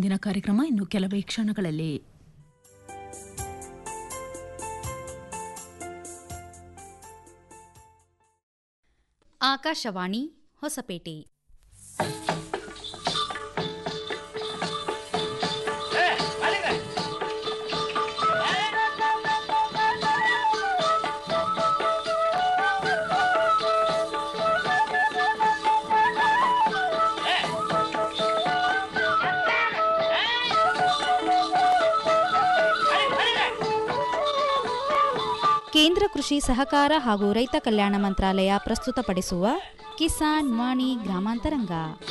ಮುಂದಿನ ಕಾರ್ಯಕ್ರಮ ಇನ್ನು ಕೆಲವೇ ಕ್ಷಣಗಳಲ್ಲಿ ಆಕಾಶವಾಣಿ ಹೊಸಪೇಟೆ ಕೇಂದ್ರ ಕೃಷಿ ಸಹಕಾರ ಹಾಗೂ ರೈತ ಕಲ್ಯಾಣ ಮಂತ್ರಾಲಯ ಪ್ರಸ್ತುತಪಡಿಸುವ ಕಿಸಾನ್ ವಾಣಿ ಗ್ರಾಮಾಂತರಂಗ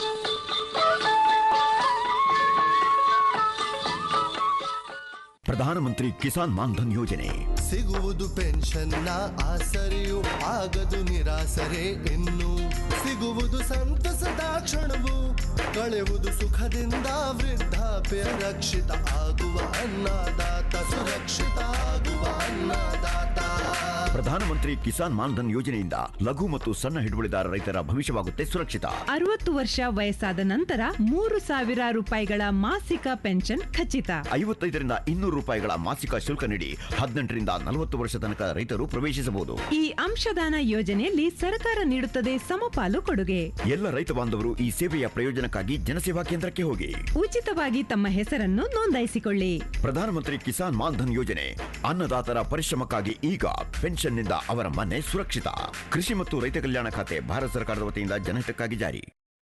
ಪ್ರಧಾನಮಂತ್ರಿ ಕಿಸಾನ್ ಮಾನ್ಧನ್ ಯೋಜನೆ ಸಿಗುವುದು ಪೆನ್ಷನ್ನ ಆಸರೆಯು ಆಗದು ನಿರಾಸರೆ ಇನ್ನು ಸಿಗುವುದು ಸಂತಸದ ಕ್ಷಣವು ಕಳೆಯುವುದು ಸುಖದಿಂದ ವೃದ್ಧಾಪ್ಯ ರಕ್ಷಿತ ಆಗುವ ಅನ್ನದಾತ ಸುರಕ್ಷಿತ ಆಗುವ ಅನ್ನದಾತ ಪ್ರಧಾನಮಂತ್ರಿ ಕಿಸಾನ್ ಮಾನ್ಧನ್ ಯೋಜನೆಯಿಂದ ಲಘು ಮತ್ತು ಸಣ್ಣ ಹಿಡುವಳಿದಾರ ರೈತರ ಭವಿಷ್ಯವಾಗುತ್ತೆ ಸುರಕ್ಷಿತ ಅರವತ್ತು ವರ್ಷ ವಯಸ್ಸಾದ ನಂತರ ಮೂರು ಸಾವಿರ ರೂಪಾಯಿಗಳ ಮಾಸಿಕ ಪೆನ್ಷನ್ ಖಚಿತ ಐವತ್ತೈದರಿಂದ ಇನ್ನೂರು ರೂಪಾಯಿಗಳ ಮಾಸಿಕ ಶುಲ್ಕ ನೀಡಿ ಹದಿನೆಂಟರಿಂದ ನಲವತ್ತು ವರ್ಷ ತನಕ ರೈತರು ಪ್ರವೇಶಿಸಬಹುದು ಈ ಅಂಶದಾನ ಯೋಜನೆಯಲ್ಲಿ ಸರ್ಕಾರ ನೀಡುತ್ತದೆ ಸಮಪಾಲು ಕೊಡುಗೆ ಎಲ್ಲ ರೈತ ಬಾಂಧವರು ಈ ಸೇವೆಯ ಪ್ರಯೋಜನಕ್ಕಾಗಿ ಜನಸೇವಾ ಕೇಂದ್ರಕ್ಕೆ ಹೋಗಿ ಉಚಿತವಾಗಿ ತಮ್ಮ ಹೆಸರನ್ನು ನೋಂದಾಯಿಸಿಕೊಳ್ಳಿ ಪ್ರಧಾನಮಂತ್ರಿ ಕಿಸಾನ್ ಮಾನ್ಧನ್ ಯೋಜನೆ ಅನ್ನದಾತರ ಪರಿಶ್ರಮಕ್ಕಾಗಿ ಈಗ ಪೆನ್ಷನ್ನಿಂದ ಅವರ ಮನೆ ಸುರಕ್ಷಿತ ಕೃಷಿ ಮತ್ತು ರೈತ ಕಲ್ಯಾಣ ಖಾತೆ ಭಾರತ ಸರ್ಕಾರದ ವತಿಯಿಂದ ಜನಹಿತಕ್ಕಾಗಿ ಜಾರಿ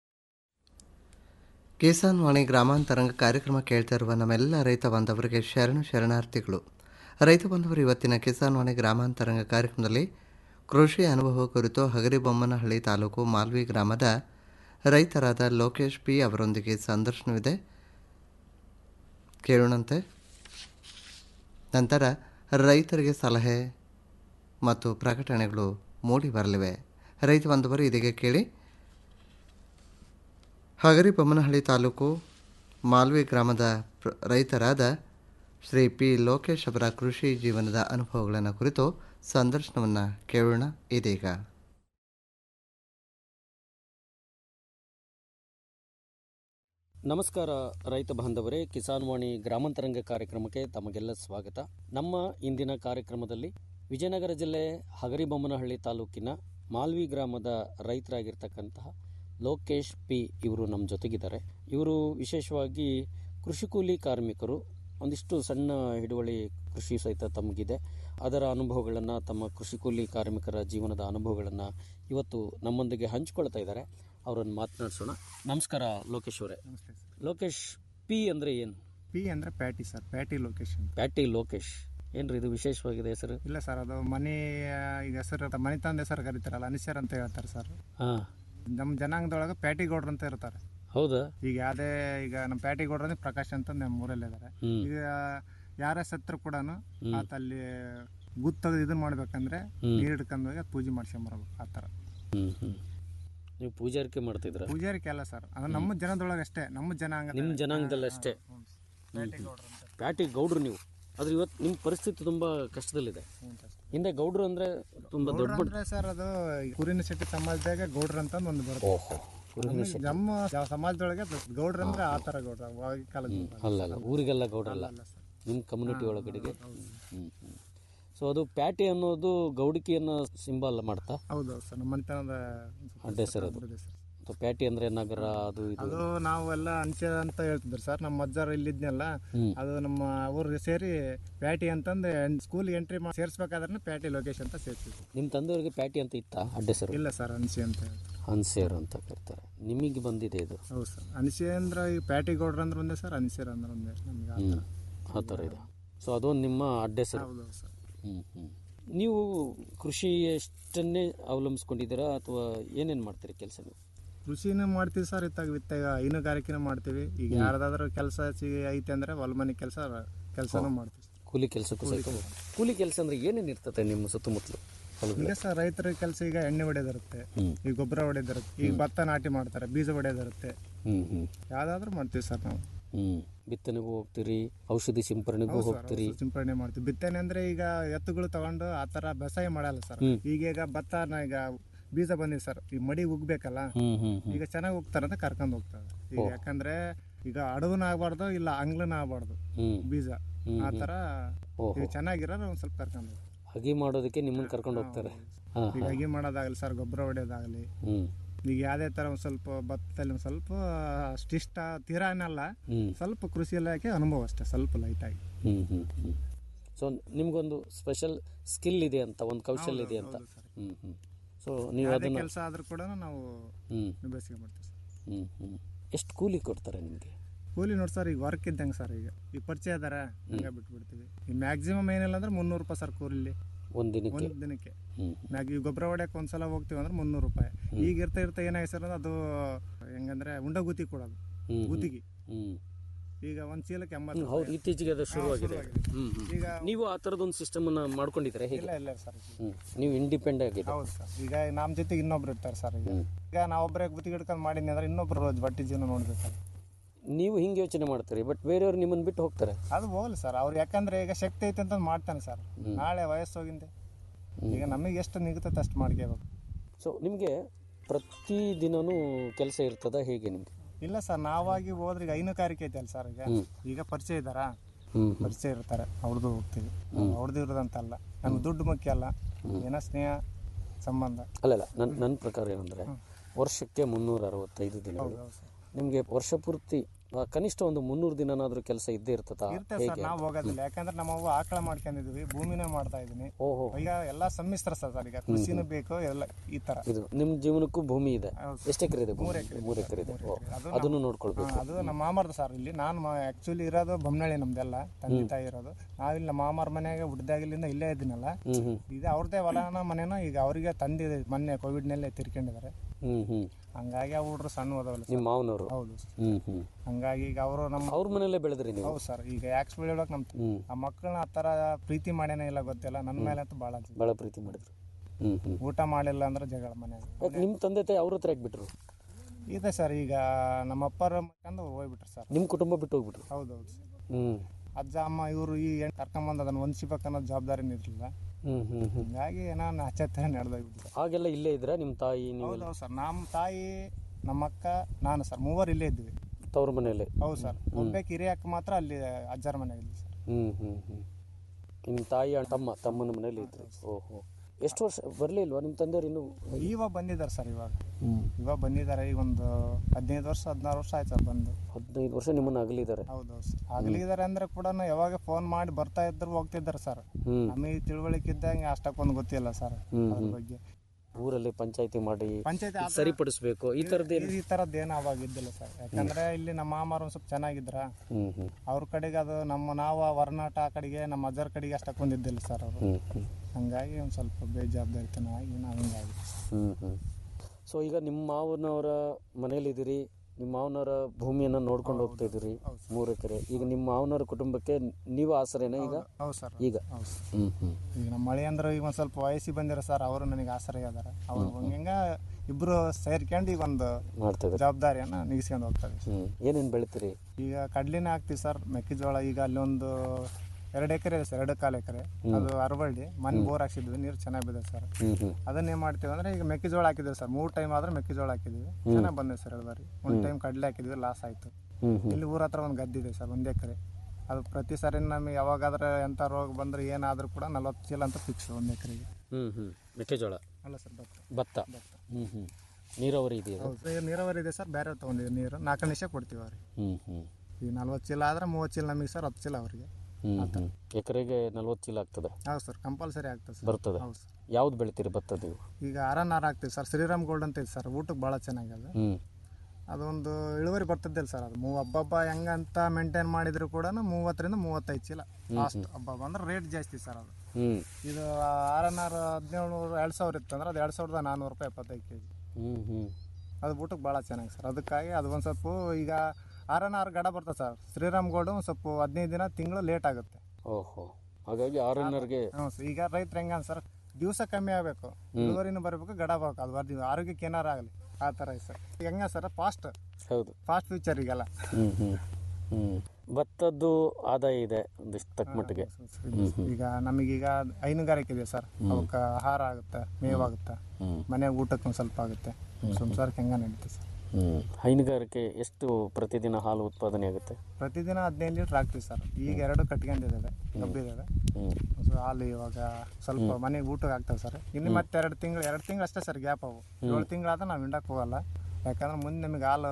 ಕಿಸಾನ್ ವಾಣಿ ಗ್ರಾಮಾಂತರಂಗ ಕಾರ್ಯಕ್ರಮ ಕೇಳ್ತಾ ಇರುವ ನಮ್ಮೆಲ್ಲ ರೈತ ಬಾಂಧವರಿಗೆ ಶರಣು ಶರಣಾರ್ಥಿಗಳು ರೈತ ಬಾಂಧವರು ಇವತ್ತಿನ ಕಿಸಾನ್ ವಾಣಿ ಗ್ರಾಮಾಂತರಂಗ ಕಾರ್ಯಕ್ರಮದಲ್ಲಿ ಕೃಷಿ ಅನುಭವ ಕುರಿತು ಹಗರಿಬೊಮ್ಮನಹಳ್ಳಿ ತಾಲೂಕು ಮಾಲ್ವಿ ಗ್ರಾಮದ ರೈತರಾದ ಲೋಕೇಶ್ ಪಿ ಅವರೊಂದಿಗೆ ಸಂದರ್ಶನವಿದೆ ಕೇಳೋಣಂತೆ ನಂತರ ರೈತರಿಗೆ ಸಲಹೆ ಮತ್ತು ಪ್ರಕಟಣೆಗಳು ಮೂಡಿ ಬರಲಿವೆ ರೈತ ಬಾಂಧವರು ಇದೀಗ ಕೇಳಿ ಹಗರಿಬೊಮ್ಮನಹಳ್ಳಿ ತಾಲೂಕು ಮಾಲ್ವಿ ಗ್ರಾಮದ ಪ್ರ- ರೈತರಾದ ಶ್ರೀ ಪಿ ಲೋಕೇಶ್ ಅವರ ಕೃಷಿ ಜೀವನದ ಅನುಭವಗಳನ್ನು ಕುರಿತು ಸಂದರ್ಶನವನ್ನು ಕೇಳೋಣ ಇದೀಗ ನಮಸ್ಕಾರ ರೈತ ಬಾಂಧವರೇ ಕಿಸಾನ್ ವಾಣಿ ಗ್ರಾಮಾಂತರಂಗ ಕಾರ್ಯಕ್ರಮಕ್ಕೆ ತಮಗೆಲ್ಲ ಸ್ವಾಗತ ನಮ್ಮ ಇಂದಿನ ಕಾರ್ಯಕ್ರಮದಲ್ಲಿ ವಿಜಯನಗರ ಜಿಲ್ಲೆ ಹಗರಿಬೊಮ್ಮನಹಳ್ಳಿ ತಾಲೂಕಿನ ಮಾಲ್ವಿ ಗ್ರಾಮದ ರೈತರಾಗಿರ್ತಕ್ಕಂತಹ ಲೋಕೇಶ್ ಪಿ ಇವರು ನಮ್ಮ ಜೊತೆಗಿದ್ದಾರೆ ಇವರು ವಿಶೇಷವಾಗಿ ಕೃಷಿ ಕೂಲಿ ಕಾರ್ಮಿಕರು ಒಂದಿಷ್ಟು ಸಣ್ಣ ಹಿಡುವಳಿ ಕೃಷಿ ಸಹಿತ ತಮಗಿದೆ ಅದರ ಅನುಭವಗಳನ್ನು ತಮ್ಮ ಕೃಷಿ ಕೂಲಿ ಕಾರ್ಮಿಕರ ಜೀವನದ ಅನುಭವಗಳನ್ನು ಇವತ್ತು ನಮ್ಮೊಂದಿಗೆ ಹಂಚಿಕೊಳ್ತಾ ಇದ್ದಾರೆ ಅವರನ್ನು ಮಾತನಾಡಿಸೋಣ ನಮಸ್ಕಾರ ಲೋಕೇಶ್ ಅವರೇ ಲೋಕೇಶ್ ಪಿ ಅಂದರೆ ಏನು ಪಿ ಅಂದ್ರೆ ಪ್ಯಾಟಿ ಸರ್ ಪ್ಯಾಟಿ ಲೊಕೇಶನ್ ಪ್ಯಾಟಿ ಲೋಕೇಶ್ ಏನ್ರಿ ಇದು ವಿಶೇಷವಾಗಿದೆ ಹೆಸರು ಇಲ್ಲ ಸರ್ ಅದು ಮನೆ ಈಗ ಹೆಸರು ಮನೆ ತಂದ ಹೆಸರು ಕರೀತಾರಲ್ಲ ಅನಿಸರ್ ಅಂತ ಹೇಳ್ತಾರೆ ಸರ್ ಹಾಂ ನಮ್ಮ ಜನಾಂಗದೊಳಗೆ ಪ್ಯಾಟಿ ಗೌಡ್ರು ಅಂತ ಇರ್ತಾರೆ ಹೌದಾ ಈಗ ಯಾವುದೇ ಈಗ ನಮ್ಮ ಪ್ಯಾಟಿ ಗೌಡ್ರು ಅಂದ್ರೆ ಪ್ರಕಾಶ್ ಅಂತ ನಮ್ಮ ಊರಲ್ಲಿ ಇದ್ದಾರೆ ಹ್ಮ್. ಈಗ ಯಾರ ಸತ್ರ ಕೂಡ ಹ್ಮ್. ಆತ ಅಲ್ಲಿ ಗುದ್ ತೆಗೆದು ಇದನ್ನ ಮಾಡ್ಬೇಕಂದ್ರೆ ಹ್ಮ್. ನೀರು ಹಿಡ್ಕೊಂಡು ಹೋಗಿ ಪೂಜೆ ಮಾಡ್ಸ್ಕೊಂಬರ್ಬೇಕು ಆ ಥರ ಹ್ಞೂ ಹ್ಞೂ ನೀವು ಪೂಜಾರಿಕೆ ಮಾಡ್ತಿದ್ರ ಪೂಜಾರಿಕೆ ಅಲ್ಲ ಸರ್ ಅದು ನಮ್ಮ ಜನದೊಳಗೆ ಅಷ್ಟೇ ನಮ್ಮ ಜನಾಂಗ ನಿಮ್ಮ ಜನಾಂಗದಲ್ಲಿ ಅಷ್ಟೇ ಪ್ಯಾಟಿ ಗೌಡ್ರು ನೀವು ಆದ್ರೆ ಇವತ್ತು ನಿಮ್ಮ ಪರಿಸ್ಥಿತಿ ತುಂಬ ಕಷ್ಟದಲ್ಲಿದೆ ಹಿಂದೆ ಗೌಡ್ರು ಅಂದರೆ ತುಂಬ ದೊಡ್ಡ ದೊಡ್ಡ ಅಂದ್ರೆ ಸರ್ ಅದು ಕುರಿನ ಶೆಟ್ಟಿ ಸಮಾಜದಾಗ ಗೌಡ್ರು ಅಂತ ಒಂದು ಬರುತ್ತೆ ಓಹೋ ನಮ್ಗೆ ನಮ್ಮ ಯಾವ ಸಮಾಜದೊಳಗೆ ಗೌಡ್ರು ಅಂದ್ರೆ ಆ ಥರ ಗೌಡ್ರು ಅವಾಗಿನ ಕಾಲದ ಅಲ್ಲ ಅಲ್ಲ ಊರಿಗೆಲ್ಲ ಗೌಡ್ರಲ್ಲ ನಿಮ್ಮ ಕಮ್ಯುನಿಟಿ ಒಳಗಡೆಗೆ ಹ್ಞೂ ಹ್ಞೂ ಸೊ ಅದು ಪ್ಯಾಟಿ ಅನ್ನೋದು ಗೌಡಿಕೆಯನ್ನು ಸಿಂಬಲ್ ಮಾಡ್ತಾ ಹೌದು ಸರ್ ನಮ್ಮ ಮನೆತನದ ಅಡ್ಡ ಹೆಸರು ಅದು ಇದೆ ಸರ್ ಅಥವಾ ಪ್ಯಾಟಿ ಅಂದರೆ ನಗರ ಅದು ಇದು ಅದು ನಾವೆಲ್ಲ ಅಂಚೆ ಅಂತ ಹೇಳ್ತಿದ್ರು ಸರ್ ನಮ್ಮ ಅಜ್ಜಾರು ಇಲ್ಲಿದ್ನೆಲ್ಲ ಹ್ಮ್. ಅದು ನಮ್ಮ ಊರಿಗೆ ಸೇರಿ ಪ್ಯಾಟಿ ಅಂತಂದು ಸ್ಕೂಲ್ ಎಂಟ್ರಿ ಮಾಡಿ ಸೇರಿಸ್ಬೇಕಾದ್ರೆ ಪ್ಯಾಟಿ ಲೊಕೇಶನ್ ಅಂತ ಸೇರ್ಸಿದ್ವಿ ನಿಮ್ಮ ತಂದೆಯವ್ರಿಗೆ ಪ್ಯಾಟಿ ಅಂತ ಇತ್ತಾ ಅಡ್ಡ ಹೆಸರು ಇಲ್ಲ ಸರ್ ಅನಿಸೆ ಅಂತ ಹೇಳ್ತಾರೆ ಹನ್ಸೇರು ಅಂತ ಕರೀತಾರೆ ನಿಮಗೆ ಬಂದಿದೆ ಇದು ಹೌದು ಸರ್ ಅನಿಸೆ ಅಂದ್ರೆ ಈ ಪ್ಯಾಟಿ ಗೌಡ್ರು ಅಂದ್ರೆ ಒಂದೇ ಸರ್ ಅನಿಸೆರ್ ಅಂದ್ರೆ ಒಂದೇ ನಮ್ಗೆ ಆ ಹ್ಞೂ ಥರ ಆ ಥರ ಇದೆ ಸೊ ಅದೊಂದು ನಿಮ್ಮ ಅಡ್ಡ ಹೆಸರು ಹೌದು ಸರ್ ಹ್ಞೂ ಹ್ಞೂ ನೀವು ಕೃಷಿ ಎಷ್ಟನ್ನೇ ಅವಲಂಬಿಸ್ಕೊಂಡಿದ್ದೀರಾ ಅಥವಾ ಏನೇನು ಮಾಡ್ತೀರಿ ಕೆಲಸ ನೀವು ಕೃಷಿನೂ ಮಾಡ್ತೀವಿ ಸರ್ ಇತ್ತಾಗ ವಿತ್ತಾಗ ಹೈನುಗಾರಿಕೆನೂ ಮಾಡ್ತೀವಿ ಈಗ ಯಾರ್ದಾದ್ರೂ ಕೆಲಸ ಐತೆ ಅಂದ್ರೆ ಹೊಲ ಮನೆ ಕೆಲಸ ಕೆಲಸನೂ ಮಾಡ್ತೀವಿ ಕೂಲಿ ಕೆಲಸಕ್ಕೂ ಸಹಿತ ಹೋಗ್ತೀರಿ. ಕೂಲಿ ಕೆಲಸ ಅಂದರೆ ಏನೇನು ಇರ್ತದೆ ನಿಮ್ಮ ಸುತ್ತಮುತ್ತಲು ಹೊಲಗಳು ಈಗ ಸರ್ ರೈತರ ಕೆಲಸ ಈಗ ಎಣ್ಣೆ ಹೊಡೆಯೋದಿರುತ್ತೆ ಹ್ಮ್. ಈಗ ಗೊಬ್ಬರ ಹೊಡೆಯೋದಿರುತ್ತೆ ಈಗ ಭತ್ತ ನಾಟಿ ಮಾಡ್ತಾರೆ ಬೀಜ ಹೊಡೆಯೋದಿರುತ್ತೆ ಹ್ಞೂ ಹ್ಞೂ ಯಾವ್ದಾದ್ರೂ ಮಾಡ್ತೀವಿ ಸರ್ ನಾವು ಹ್ಞೂ ಬಿತ್ತನೆಗೂ ಹೋಗ್ತೀರಿ ಔಷಧಿ ಸಿಂಪರಣೆಗೂ ಹೌದು ಸರ್, ಹೋಗ್ತೀರಿ ಔಷಧ ಸಿಂಪರಣೆ ಮಾಡ್ತೀವಿ ಬಿತ್ತನೆ ಅಂದ್ರೆ ಈಗ ಎತ್ತುಗಳು ತಗೊಂಡು ಆ ತರ ಬೇಸಾಯ ಮಾಡಲ್ಲ ಸರ್ ಹ್ಮ್. ಈಗ ಈಗ ಭತ್ತ ಈಗ ಬೀಜ ಬಂದಿದೆ ಸರ್ ಈ ಮಡಿ ಉಗ್ಬೇಕಲ್ಲ ಹ್ಞೂ ಹ್ಞೂ ಹ್ಞೂ ಈಗ ಚೆನ್ನಾಗಿ ಹೋಗ್ತಾರಂತ ಕರ್ಕೊಂಡು ಹೋಗ್ತಾರೆ ಈಗ ಯಾಕಂದ್ರೆ ಈಗ ಅಡವನ ಆಗಬಾರ್ದು ಇಲ್ಲ ಅಂಗ್ಲನ ಆಗಬಾರ್ದು ಹ್ಮ್ ಬೀಜ ಹ್ಮ್, ಆ ಹ್ಮ್. ಥರ ಓಹೋ ಈಗ ಚೆನ್ನಾಗಿರೋರು ಒಂದು ಸ್ವಲ್ಪ ಕರ್ಕೊಂಡು ಹೋಗ್ತಾರೆ. ಹಗಿ ಮಾಡೋದಕ್ಕೆ ನಿಮ್ಮನ್ನ ಕರ್ಕೊಂಡು ಹೋಗ್ತಾರೆ ಹಾ ಈಗ ಅಗಿ ಮಾಡೋದಾಗಲಿ ಸರ್ ಗೊಬ್ಬರ ಹೊಡೆಯೋದಾಗಲಿ ಹ್ಮ್ ಈಗ ಯಾವುದೇ ಥರ ಒಂದು ಸ್ವಲ್ಪ ಭತ್ತದಲ್ಲಿ ಒಂದು ಸ್ವಲ್ಪ ಅಷ್ಟಿಷ್ಟ ತೀರಾ ಏನಲ್ಲ ಹ್ಮ್ ಸ್ವಲ್ಪ ಕೃಷಿ ಇಲಾಖೆ ಅನುಭವ ಅಷ್ಟೇ ಸ್ವಲ್ಪ ಲೈಟಾಗಿ ಹ್ಮ್ ಹ್ಮ್ ಹ್ಮ್ ಸೊ ನಿಮ್ಗೊಂದು ಸ್ಪೆಷಲ್ ಸ್ಕಿಲ್ ಇದೆ ಅಂತ ಒಂದು ಕೌಶಲ್ಯ ಇದೆ ಅಂತ ಹ್ಮ್ ಹ್ಮ್ ಸೊ ನೀವು ಯಾವುದೇ ಅದನ್ನ ಕೆಲಸ ಆದ್ರೂ ಕೂಡ ನಾವು ಹ್ಮ್ ನಿಭಾಯಿಸ್ಕೊಂಡು ಮಾಡ್ತೀವಿ ಸರ್ ಹ್ಮ್ ಹ್ಮ್ ಎಷ್ಟು ಕೂಲಿ ಕೊಡ್ತಾರೆ ನಿಮಗೆ ಕೂಲಿ ನೋಡಿ ಸರ್ ಈಗ ವರ್ಕ್ ಇದ್ದಂಗೆ ಸರ್ ಈಗ ಈ ಪರಿಚಯ ಅದಾರ ಹಂಗೆ ಬಿಟ್ಬಿಡ್ತೀವಿ ಈ ಮ್ಯಾಕ್ಸಿಮಮ್ ಏನಿಲ್ಲ ಅಂದ್ರೆ ಮುನ್ನೂರು ರೂಪಾಯಿ ಸರ್ ಕೂಲಿ ಒಂದು ದಿನಕ್ಕೆ ಒಂದು ದಿನಕ್ಕೆ ಹ್ಮ್ ಮ್ಯಾಗ್ ಈ ಗೊಬ್ಬರ ಹೊಡ್ಯಕ್ಕೆ ಒಂದ್ಸಲ ಹೋಗ್ತೀವಿ ಅಂದ್ರೆ ಮುನ್ನೂರು ರೂಪಾಯಿ ಈಗ ಇರ್ತಾ ಇರ್ತಾ ಏನಾಗಿದೆ ಸರ್ ಅಂದ್ರೆ ಅದು ಹೆಂಗಂದ್ರೆ ಉಂಡ ಗುತ್ತಿ ಕೊಡೋದು ಹ್ಮ್ ಗುತ್ತಿಗೆ ಹ್ಮ್ ಈಗ ಒಂದು ಚೀಲಕ್ಕೆ ಎಂಬತ್ತು ಹ್ಮ್, ಹೌದು ಇತ್ತೀಚೆಗೆ ಅದು ಶುರುವಾಗಿದೆ ಶುರುವಾಗಿದೆ. ಹ್ಮ್ ಹ್ಮ್. ಈಗ ನೀವು ಆ ಥರದೊಂದು ಸಿಸ್ಟಮ್ ಅನ್ನ ಮಾಡ್ಕೊಂಡಿದ್ರೆ ಹೇಗೆ ಇಲ್ಲ ಇಲ್ಲ ಸರ್ ಹ್ಮ್ ನೀವು ಇಂಡಿಪೆಂಡೆಂಟ್ ಆಗಿದೆ ಹೌದು ಸರ್ ಈಗ ನಮ್ಮ ಜೊತೆಗೆ ಇನ್ನೊಬ್ರು ಇರ್ತಾರೆ ಸರ್ ಈಗ ಹ್ಮ್. ಈಗ ನಾವೊಬ್ಬರೇ ಗುತ್ತಿಗೆ ಹಿಡ್ಕೊಂಡು ಮಾಡಿದ್ನಿ ಅಂದ್ರೆ ಇನ್ನೊಬ್ರು ರೋಜ್ ಬಟ್ಟೆ ಜೀವನ ನೋಡ್ಬೇಕು ನೀವು ಹಿಂಗೆ ಯೋಚನೆ ಮಾಡ್ತೀರಿ ಬಟ್ ಬೇರೆಯವ್ರು ನಿಮ್ಮನ್ನ ಬಿಟ್ಟು ಹೋಗ್ತಾರೆ ಅದು ಹೋಗ್ಲಿ ಸರ್ ಅವ್ರು ಯಾಕಂದ್ರೆ ಈಗ ಶಕ್ತಿ ಐತೆ ಅಂತ ಮಾಡ್ತಾನೆ ಸರ್ ನಾಳೆ ವಯಸ್ಸು ಹೋಗಿಂದೆ ಈಗ ನಮಗೆ ಎಷ್ಟು ನಿಗುತ್ತೈತೆ ಅಷ್ಟು ಮಾಡ್ಕೋಬೇಕು ಸೊ ನಿಮಗೆ ಪ್ರತಿ ದಿನನೂ ಕೆಲಸ ಇರ್ತದ ಹೇಗೆ ನಿಮಗೆ ಇಲ್ಲ ಸರ್ ನಾವಾಗಿ ಹೋದ್ರೆ ಈಗ ಹೈನುಗಾರಿಕೆ ಐತೆ ಅಲ್ಲ ಸರ್ ಈಗ ಈಗ ಪರಿಚಯ ಇದ್ದಾರಾ ಹ್ಮ್ ಪರಿಚಯ ಇರ್ತಾರೆ ಅವ್ರದ್ದು ಹೋಗ್ತೀವಿ ಅವ್ರದ್ದು ಇರೋದಂತಲ್ಲ ನಮ್ಗೆ ದುಡ್ಡು ಮುಖ್ಯ ಅಲ್ಲ ಏನೋ ಸ್ನೇಹ ಸಂಬಂಧ ಅಲ್ಲಲ್ಲ ನನ್ನ ನನ್ನ ಪ್ರಕಾರ ಏನಂದ್ರೆ ವರ್ಷಕ್ಕೆ ಮುನ್ನೂರ ಅರವತ್ತೈದು ದಿನಗಳು ಹೌದು ಸರ್ ನಿಮಗೆ ವರ್ಷ ಪೂರ್ತಿ ಆ, ಕನಿಷ್ಠ ಒಂದು ಮುನ್ನೂರು ದಿನನಾದ್ರೂ ಕೆಲಸ ಇದ್ದೇ ಇರ್ತದ ಇರ್ತೇವೆ ಸರ್ ಹೇಗೆ ನಾವು ಹೋಗೋದಿಲ್ಲ ಯಾಕಂದ್ರೆ ನಮ್ಮ ಅವ್ವ ಆಕಳ ಮಾಡ್ಕೊಂಡಿದ್ವಿ ಭೂಮಿನೇ ಮಾಡ್ತಾ ಇದೀನಿ ಓಹೋ ಈಗ ಎಲ್ಲ ಸಮ್ಮಿಶ್ರ ಸರ್ ಈಗ ಕೃಷಿನೂ ಬೇಕು ಎಲ್ಲ ಈ ತರ ಇದು ನಿಮ್ಮ ಜೀವನಕ್ಕೂ ಭೂಮಿ ಇದೆ ಹೌದು. ಎಷ್ಟು ಎಕರೆ ಇದೆ ಭೂಮಿ? ಮೂರು ಎಕರೆ ಇದೆ ಓ, ಅದು ಅದನ್ನು ನೋಡ್ಕೊಳ್ಬೇಕು ಹಾ, ಅದು ನಮ್ಮ ಮಾಮರ್ದು ಸರ್ ಇಲ್ಲಿ ನಾನು ಆಕ್ಚುಲಿ ಇರೋದು ಬೊಮ್ಮನಳ್ಳಿ ನಮ್ದೆಲ್ಲ ತಂದೆ ತಾಯಿ ಇರೋದು ನಾವಿಲ್ಲಿ ನಮ್ಮ ಮಾಮಾರ ಮನೆಯಾಗ ಹುಡ್ದಾಗಿಲ್ಲಿಂದ ಇಲ್ಲೇ ಇದ್ದೀನಲ್ಲ ಹ್ಮ್ ಹ್ಮ್ ಇದು ಅವ್ರದ್ದೇ ಹೊಲನ ಮನೆನೋ ಈಗ ಅವರಿಗೆ ತಂದಿದೆ ಮೊನ್ನೆ ಕೋವಿಡ್ನಲ್ಲೇ ತೀರ್ಕೊಂಡಿದ್ದಾರೆ ಹ್ಮ್ ಹ್ಮ್ ಹಂಗಾಗಿ ಆ ಹುಡ್ರು ಸಣ್ಣ ಹೋದವಲ್ಲ ನಿಮ್ಮ ಮಾವನವರು ಹೌದು ಹ್ಮ್ ಹ್ಮ್ ಹಂಗಾಗಿ ಈಗ ಅವರು ನಮ್ಮ ಅವ್ರ ಮನೆಯಲ್ಲೇ ಬೆಳೆದ್ರಿ ನೀವು ಹೌದು ಸರ್ ಈಗ ಯಾಕ್ಸ್ ಬೆಳೆಯೋಕೆ ನಮ್ಮ ಹ್ಮ್ ಆ ಮಕ್ಕಳನ್ನ ಆ ಥರ ಪ್ರೀತಿ ಮಾಡ್ಯಾನ ಇಲ್ಲ ಗೊತ್ತಿಲ್ಲ ನನ್ನ ಮೇಲೆ ಅಂತೂ ಭಾಳ ಜನ. ಭಾಳ ಪ್ರೀತಿ ಮಾಡಿದ್ರು ಹ್ಮ್ ಹ್ಮ್ ಊಟ ಮಾಡಿಲ್ಲ ಅಂದ್ರೆ ಜಗಳ ಮನೆಯಾಗ ಯಾಕೆ ನಿಮ್ಮ ತಂದೆ ತಾಯಿ ಅವ್ರ ಹತ್ರ ಯಾಕೆ ಬಿಟ್ರು ಇದೆ ಸರ್ ಈಗ ನಮ್ಮ ಅಪ್ಪರ ಮಕ್ಕಂದು ಹೋಗ್ಬಿಟ್ರು ಸರ್ ನಿಮ್ಮ ಕುಟುಂಬ ಬಿಟ್ಟು ಹೋಗ್ಬಿಟ್ರು ಹೌದೌದು ಸರ್ ಹ್ಮ್ ಅಜ್ಜ ಅಮ್ಮ ಇವರು ಈ ಹೆಣ್ಣು ಕರ್ಕೊಂಬಂದು ಅದನ್ನು ಹೊಂದಿಸ್ಬೇಕು ಅನ್ನೋ ಜವಾಬ್ದಾರಿನೂ ಇರಲಿಲ್ಲ ಹ್ಮ್ ಹ್ಮ್ ಹ್ಮ್ ಹಿಂಗಾಗಿ ನಾನು ಹಚ್ಚತ್ತರ ನಡೆದೋಗ್ಬಿಟ್ಟು ಹಾಗೆಲ್ಲ ಇಲ್ಲೇ ಇದ್ರ ನಿಮ್ಮ ತಾಯಿ ನೀವೆಲ್ಲ ಹೌದೌದು ಸರ್ ನಮ್ಮ ತಾಯಿ ನಮ್ಮ ಅಕ್ಕ ನಾನು ಸರ್ ಮೂವರು ಇಲ್ಲೇ ಇದ್ವಿ ತವ್ರ ಮನೆಯಲ್ಲೇ ಹೌದು ಸರ್ ಒಬ್ಬಕ್ಕೆ ಹಿರಿಯ ಅಕ್ಕ ಮಾತ್ರ ಅಲ್ಲಿ ಅಜ್ಜರ ಮನೆಯಲ್ಲಿ ಸರ್ ಹ್ಮ್ ಹ್ಮ್ ಹ್ಮ್ ನಿಮ್ಮ ತಾಯಿ ಅಣ್ಣ ತಮ್ಮ ತಮ್ಮನ ಮನೇಲಿ ಇದ್ರು ಓಹೋ ಎಷ್ಟು ವರ್ಷ ಬರ್ಲಿಲ್ವಾ ನಿಮ್ಮ ತಂದೆಯವ್ರು ಇನ್ನು ಇವಾಗ ಬಂದಿದ್ದಾರೆ ಸರ್ ಇವಾಗ ಹ್ಮ್ ಇವಾಗ ಬಂದಿದ್ದಾರೆ ಈಗ ಒಂದು ಹದಿನೈದು ವರ್ಷ ಹದಿನಾರು ವರ್ಷ ಆಯ್ತು ಸರ್ ಬಂದು ಹದಿನೈದು ವರ್ಷ ನಿಮ್ಮನ್ನ ಅಗಲಿದ್ದಾರೆ ಹೌದೌದು ಸರ್ ಆಗ್ಲಿದ್ದಾರೆ ಅಂದ್ರೆ ಕೂಡ ಯಾವಾಗ ಫೋನ್ ಮಾಡಿ ಬರ್ತಾ ಇದ್ರು ಹೋಗ್ತಿದ್ದಾರೆ ಸರ್ ಹ್ಮ್ ನಮಗೆ ತಿಳುವಳಿಕೆ ಇದ್ದಂಗೆ ಅಷ್ಟಕ್ಕೊಂದು ಗೊತ್ತಿಲ್ಲ ಸರ್ ಹ್ಮ್, ಅದ್ರ ಹ್ಮ್. ಬಗ್ಗೆ ಊರಲ್ಲಿ ಪಂಚಾಯತಿ ಮಾಡಿ ಪಂಚಾಯತಿ ಇದ್ ಸರಿಪಡಿಸ್ಬೇಕು ಈ ಥರದ್ದೇನು ಈ ಥರದ್ದು ಏನು ಅವಾಗ ಇದ್ದಿಲ್ಲ ಸರ್ ಯಾಕಂದ್ರೆ ಇಲ್ಲಿ ನಮ್ಮ ಮಾಮಾರು ಒಂದು ಸ್ವಲ್ಪ ಚೆನ್ನಾಗಿದ್ರ ಹ್ಮ್ ಹ್ಮ್ ಅವ್ರ ಕಡೆಗೆ ಅದು ನಮ್ಮ ನಾವು ವರ್ನಾಟ ಆ ಕಡೆಗೆ ನಮ್ಮ ಅಜ್ಜರ ಕಡೆಗೆ ಅಷ್ಟಕ್ಕೊಂದು ಇದ್ದಿಲ್ಲ ಸರ್ ಅವರು ಹ್ಮ್ ಹ್ಮ್ ಹಂಗಾಗಿ ಒಂದು ಸ್ವಲ್ಪ ಬೇಜವಾಬ್ದಾರಿತನವಾಗಿ ನಾವು ಹಿಂಗಾಗಿ ಹ್ಮ್ ಹ್ಮ್ ಸೊ ಈಗ ನಿಮ್ಮ ಮಾವನವರ ಮನೇಲಿದ್ದೀರಿ ನಿಮ್ಮ ಮಾವನವರ ಭೂಮಿಯನ್ನು ನೋಡ್ಕೊಂಡು ಹೋಗ್ತಾ ಇದ್ದೀರಿ ಮೂರು ಎಕರೆ ಈಗ ನಿಮ್ಮ ಮಾವನವರ ಕುಟುಂಬಕ್ಕೆ ನೀವು ಆಸರೆನಾ ಈಗ ಹೌದು ಸರ್ ಈಗ ಹೌದು ಸರ್ ಹ್ಮ್ ಹ್ಮ್ ಈಗ ನಮ್ಮ ಮಳೆ ಅಂದ್ರೆ ಈಗ ಒಂದು ಸ್ವಲ್ಪ ವಯಸ್ಸಿಗೆ ಬಂದಿರ ಸರ್ ಅವರು ನನಗೆ ಆಸರೆ ಅದಾರ ಅವ್ರು ಹಂಗ ಇಬ್ರು ಸೇರ್ಕೊಂಡು ಈಗ ಒಂದು ಮಾಡ್ತಾ ಇದ್ದಾರೆ ಜವಾಬ್ದಾರಿಯನ್ನ ನಿಗಿಸ್ಕೊಂಡು ಹೋಗ್ತಾರೆ ಹ್ಮ್ ಏನೇನು ಬೆಳಿತೀರಿ ಈಗ ಕಡ್ಲಿನೇ ಹಾಕ್ತಿವಿ ಸರ್ ಮೆಕ್ಕೆಜೋಳ ಈಗ ಅಲ್ಲೊಂದು ಎರಡು ಎಕರೆ ಇದೆ ಸರ್ ಎರಡು ಕಾಲು ಎಕರೆ ಅದು ಅರವಳ್ಳಿ ಮನೆ ಬೋರ್ ಹಾಕ್ಸಿದ್ವಿ ನೀರು ಚೆನ್ನಾಗಿ ಬಿದ್ದ ಸರ್ ಹ್ಮ್ ಹ್ಮ್ ಅದನ್ನ ಏನ್ ಮಾಡ್ತೀವಿ ಅಂದ್ರೆ ಈಗ ಮೆಕ್ಕೆಜೋಳ ಹಾಕಿದ್ವಿ ಸರ್ ಮೂರು ಟೈಮ್ ಆದ್ರೆ ಮೆಕ್ಕೆಜೋಳ ಹಾಕಿದ್ವಿ ಚೆನ್ನಾಗಿ ಬಂದಿದೆ ಸರ್ ಇಳುವರಿ ಒಂದು ಟೈಮ್ ಕಡ್ಲೆ ಹಾಕಿದ್ವಿ ಲಾಸ್ ಆಯ್ತು ಹ್ಮ್ ಹ್ಮ್ ಇಲ್ಲಿ ಊರ ಹತ್ರ ಒಂದು ಗದ್ದಿದೆ ಸರ್ ಒಂದು ಎಕರೆ ಅದು ಪ್ರತಿ ಸಾರಿ ನಮಗೆ ಯಾವಾಗಾದ್ರೆ ಎಂಥ ರೋಗ ಬಂದ್ರೆ ಏನಾದರೂ ಕೂಡ ನಲ್ವತ್ತು ಚೀಲ ಅಂತ ಫಿಕ್ಸ್ ಒಂದು ಎಕರೆಗೆ ಹ್ಮ್ ಹ್ಮ್ ಮೆಕ್ಕೆಜೋಳ ಅಲ್ಲ ಸರ್ ಭತ್ತ ಭತ್ತ ಹ್ಮ್ ಹ್ಮ್ ನೀರಾವರಿ ಇದೆಯಾ ಹೌದು ಈಗ ನೀರಾವರಿ ಇದೆ ಸರ್ ಬೇರೆ ತೊಗೊಂಡಿದ್ದೀವಿ ನೀರು ನಾಲ್ಕು ನಿಮಿಷ ಕೊಡ್ತೀವಿ ಅವ್ರಿಗೆ ಹ್ಮ್ ಹ್ಮ್ ಈಗ ನಲ್ವತ್ತು ಚೀಲ ಆದ್ರೆ ಮೂವತ್ತು ಚೀಲ ನಮಗೆ ಸರ್ ಹತ್ತು ಚೀಲ ಅವರಿಗೆ ಹ್ಮ್ ಹ್ಮ್ ಎಕರೆಗೆ ನಲ್ವತ್ತು ಚೀಲ ಆಗ್ತದೆ ಹೌದು ಸರ್ ಕಂಪಲ್ಸರಿ ಆಗ್ತದೆ ಸರ್ ಬರ್ತದೆ ಹೌದು ಸರ್ ಯಾವ್ದು ಬೆಳಿತೀರಿ ಭತ್ತ ನೀವು ಈಗ ಆರ್ ಎನ್ ಆರ್ ಹಾಕ್ತೀವಿ ಸರ್ ಶ್ರೀರಾಮ್ ಗೋಲ್ಡ್ ಅಂತ ಇದೆ ಸರ್ ಊಟಕ್ಕೆ ಭಾಳ ಚೆನ್ನಾಗಿದೆ ಹ್ಮ್ ಅದೊಂದು ಇಳುವರಿ ಬರ್ತದಿಲ್ಲ ಸರ್ ಅದು ಮೂವ್ ಹಬ್ಬಬ್ಬ ಹೆಂಗಂತ ಮೇಂಟೈನ್ ಮಾಡಿದ್ರು ಕೂಡ ಮೂವತ್ತರಿಂದ ಮೂವತ್ತೈದು ಚೀಲ ಲಾಸ್ಟ್ ಹಬ್ಬ ಅಂದ್ರೆ ರೇಟ್ ಜಾಸ್ತಿ ಸರ್ ಅದು ಹ್ಮ್ ಇದು ಆರ್ ಎನ್ ಆರ್ ಹದಿನೇಳು ಎರಡು ಸಾವಿರ ಇತ್ತು ಅಂದ್ರೆ ಅದು ಎರಡು ಸಾವಿರದ ನಾನ್ನೂರು ರೂಪಾಯಿ ಎಪ್ಪತ್ತೈದು ಕೆ ಜಿ ಹ್ಮ್ ಹ್ಮ್ ಅದು ಊಟಕ್ಕೆ ಭಾಳ ಚೆನ್ನಾಗಿ ಸರ್ ಅದಕ್ಕಾಗಿ ಅದು ಒಂದು ಸ್ವಲ್ಪ ಈಗ ಆರ್ ಎನ್ ಆರ್ ಗಡ ಬರ್ತದೆ ಸರ್ ಶ್ರೀರಾಮ್ ಗೋಲ್ಡ್ ಒಂದು ಸ್ವಲ್ಪ ಹದಿನೈದು ದಿನ ತಿಂಗಳು ಲೇಟ್ ಆಗುತ್ತೆ ಓಹೋ ಹಾಗಾಗಿ ಆರ್ ಎನ್ ಆರ್ಗೆ ಹ್ಞೂ ಸರ್ ಈಗ ರೈತರು ಹೆಂಗ ಸರ್ ದಿವಸ ಕಮ್ಮಿ ಆಗಬೇಕು ಇಳುವರಿನೂ ಬರಬೇಕು ಗಡ ಬರಬೇಕು ಅದು ಬರ್ತೀವಿ ಆರೋಗ್ಯಕ್ಕೆ ಏನಾರು ಆಗಲಿ ಆ ಥರ ಐತೆ ಸರ್ ಹೆಂಗ ಸರ್ ಫಾಸ್ಟ್ ಹೌದು ಫಾಸ್ಟ್ ಫ್ಯೂಚರ್ ಈಗೆಲ್ಲ ಹ್ಮ್ ಹ್ಮ್ ಹ್ಮ್ ಭತ್ತದ್ದು ಆದಾಯ ಇದೆ ಒಂದಿಷ್ಟು ತಕ್ಕ ಮಟ್ಟಿಗೆ ಈಗ ನಮಗೀಗ ಹೈನುಗಾರಿಕೆ ಇದೆ ಸರ್ ಅವಕ್ಕೆ ಆಹಾರ ಆಗುತ್ತೆ ಮೇವಾಗುತ್ತೆ ಹ್ಮ್ ಮನೆಗೆ ಊಟಕ್ಕೆ ಒಂದು ಸ್ವಲ್ಪ ಆಗುತ್ತೆ ಸಂಸಾರಕ್ಕೆ ಹೆಂಗ ನಡೀತೆ ಸರ್ ಹ್ಞೂ ಹೈನುಗಾರಿಕೆ ಎಷ್ಟು ಪ್ರತಿದಿನ ಹಾಲು ಉತ್ಪಾದನೆ ಆಗುತ್ತೆ ಪ್ರತಿದಿನ ಹದಿನೈದು ಲೀಟ್ರ್ ಹಾಕ್ತೀವಿ ಸರ್ ಈಗ ಎರಡು ಕಟ್ಕೊಂಡಿದ್ದಾವೆ ಕಬ್ಬಿದ್ದಾವೆ ಹ್ಞೂ ಸೊ ಹಾಲು ಇವಾಗ ಸ್ವಲ್ಪ ಮನೆಗೆ ಊಟಕ್ಕೆ ಆಗ್ತಾವೆ ಸರ್ ಇನ್ನು ಮತ್ತೆ ಎರಡು ತಿಂಗಳು ಎರಡು ತಿಂಗಳು ಅಷ್ಟೇ ಸರ್ ಗ್ಯಾಪ್ ಅವು ಏಳು ತಿಂಗಳಾದ್ರೆ ನಾವು ಹಿಂಡಕ್ಕೆ ಹೋಗಲ್ಲ ಯಾಕಂದ್ರೆ ಮುಂದೆ ನಮಗೆ ಹಾಲು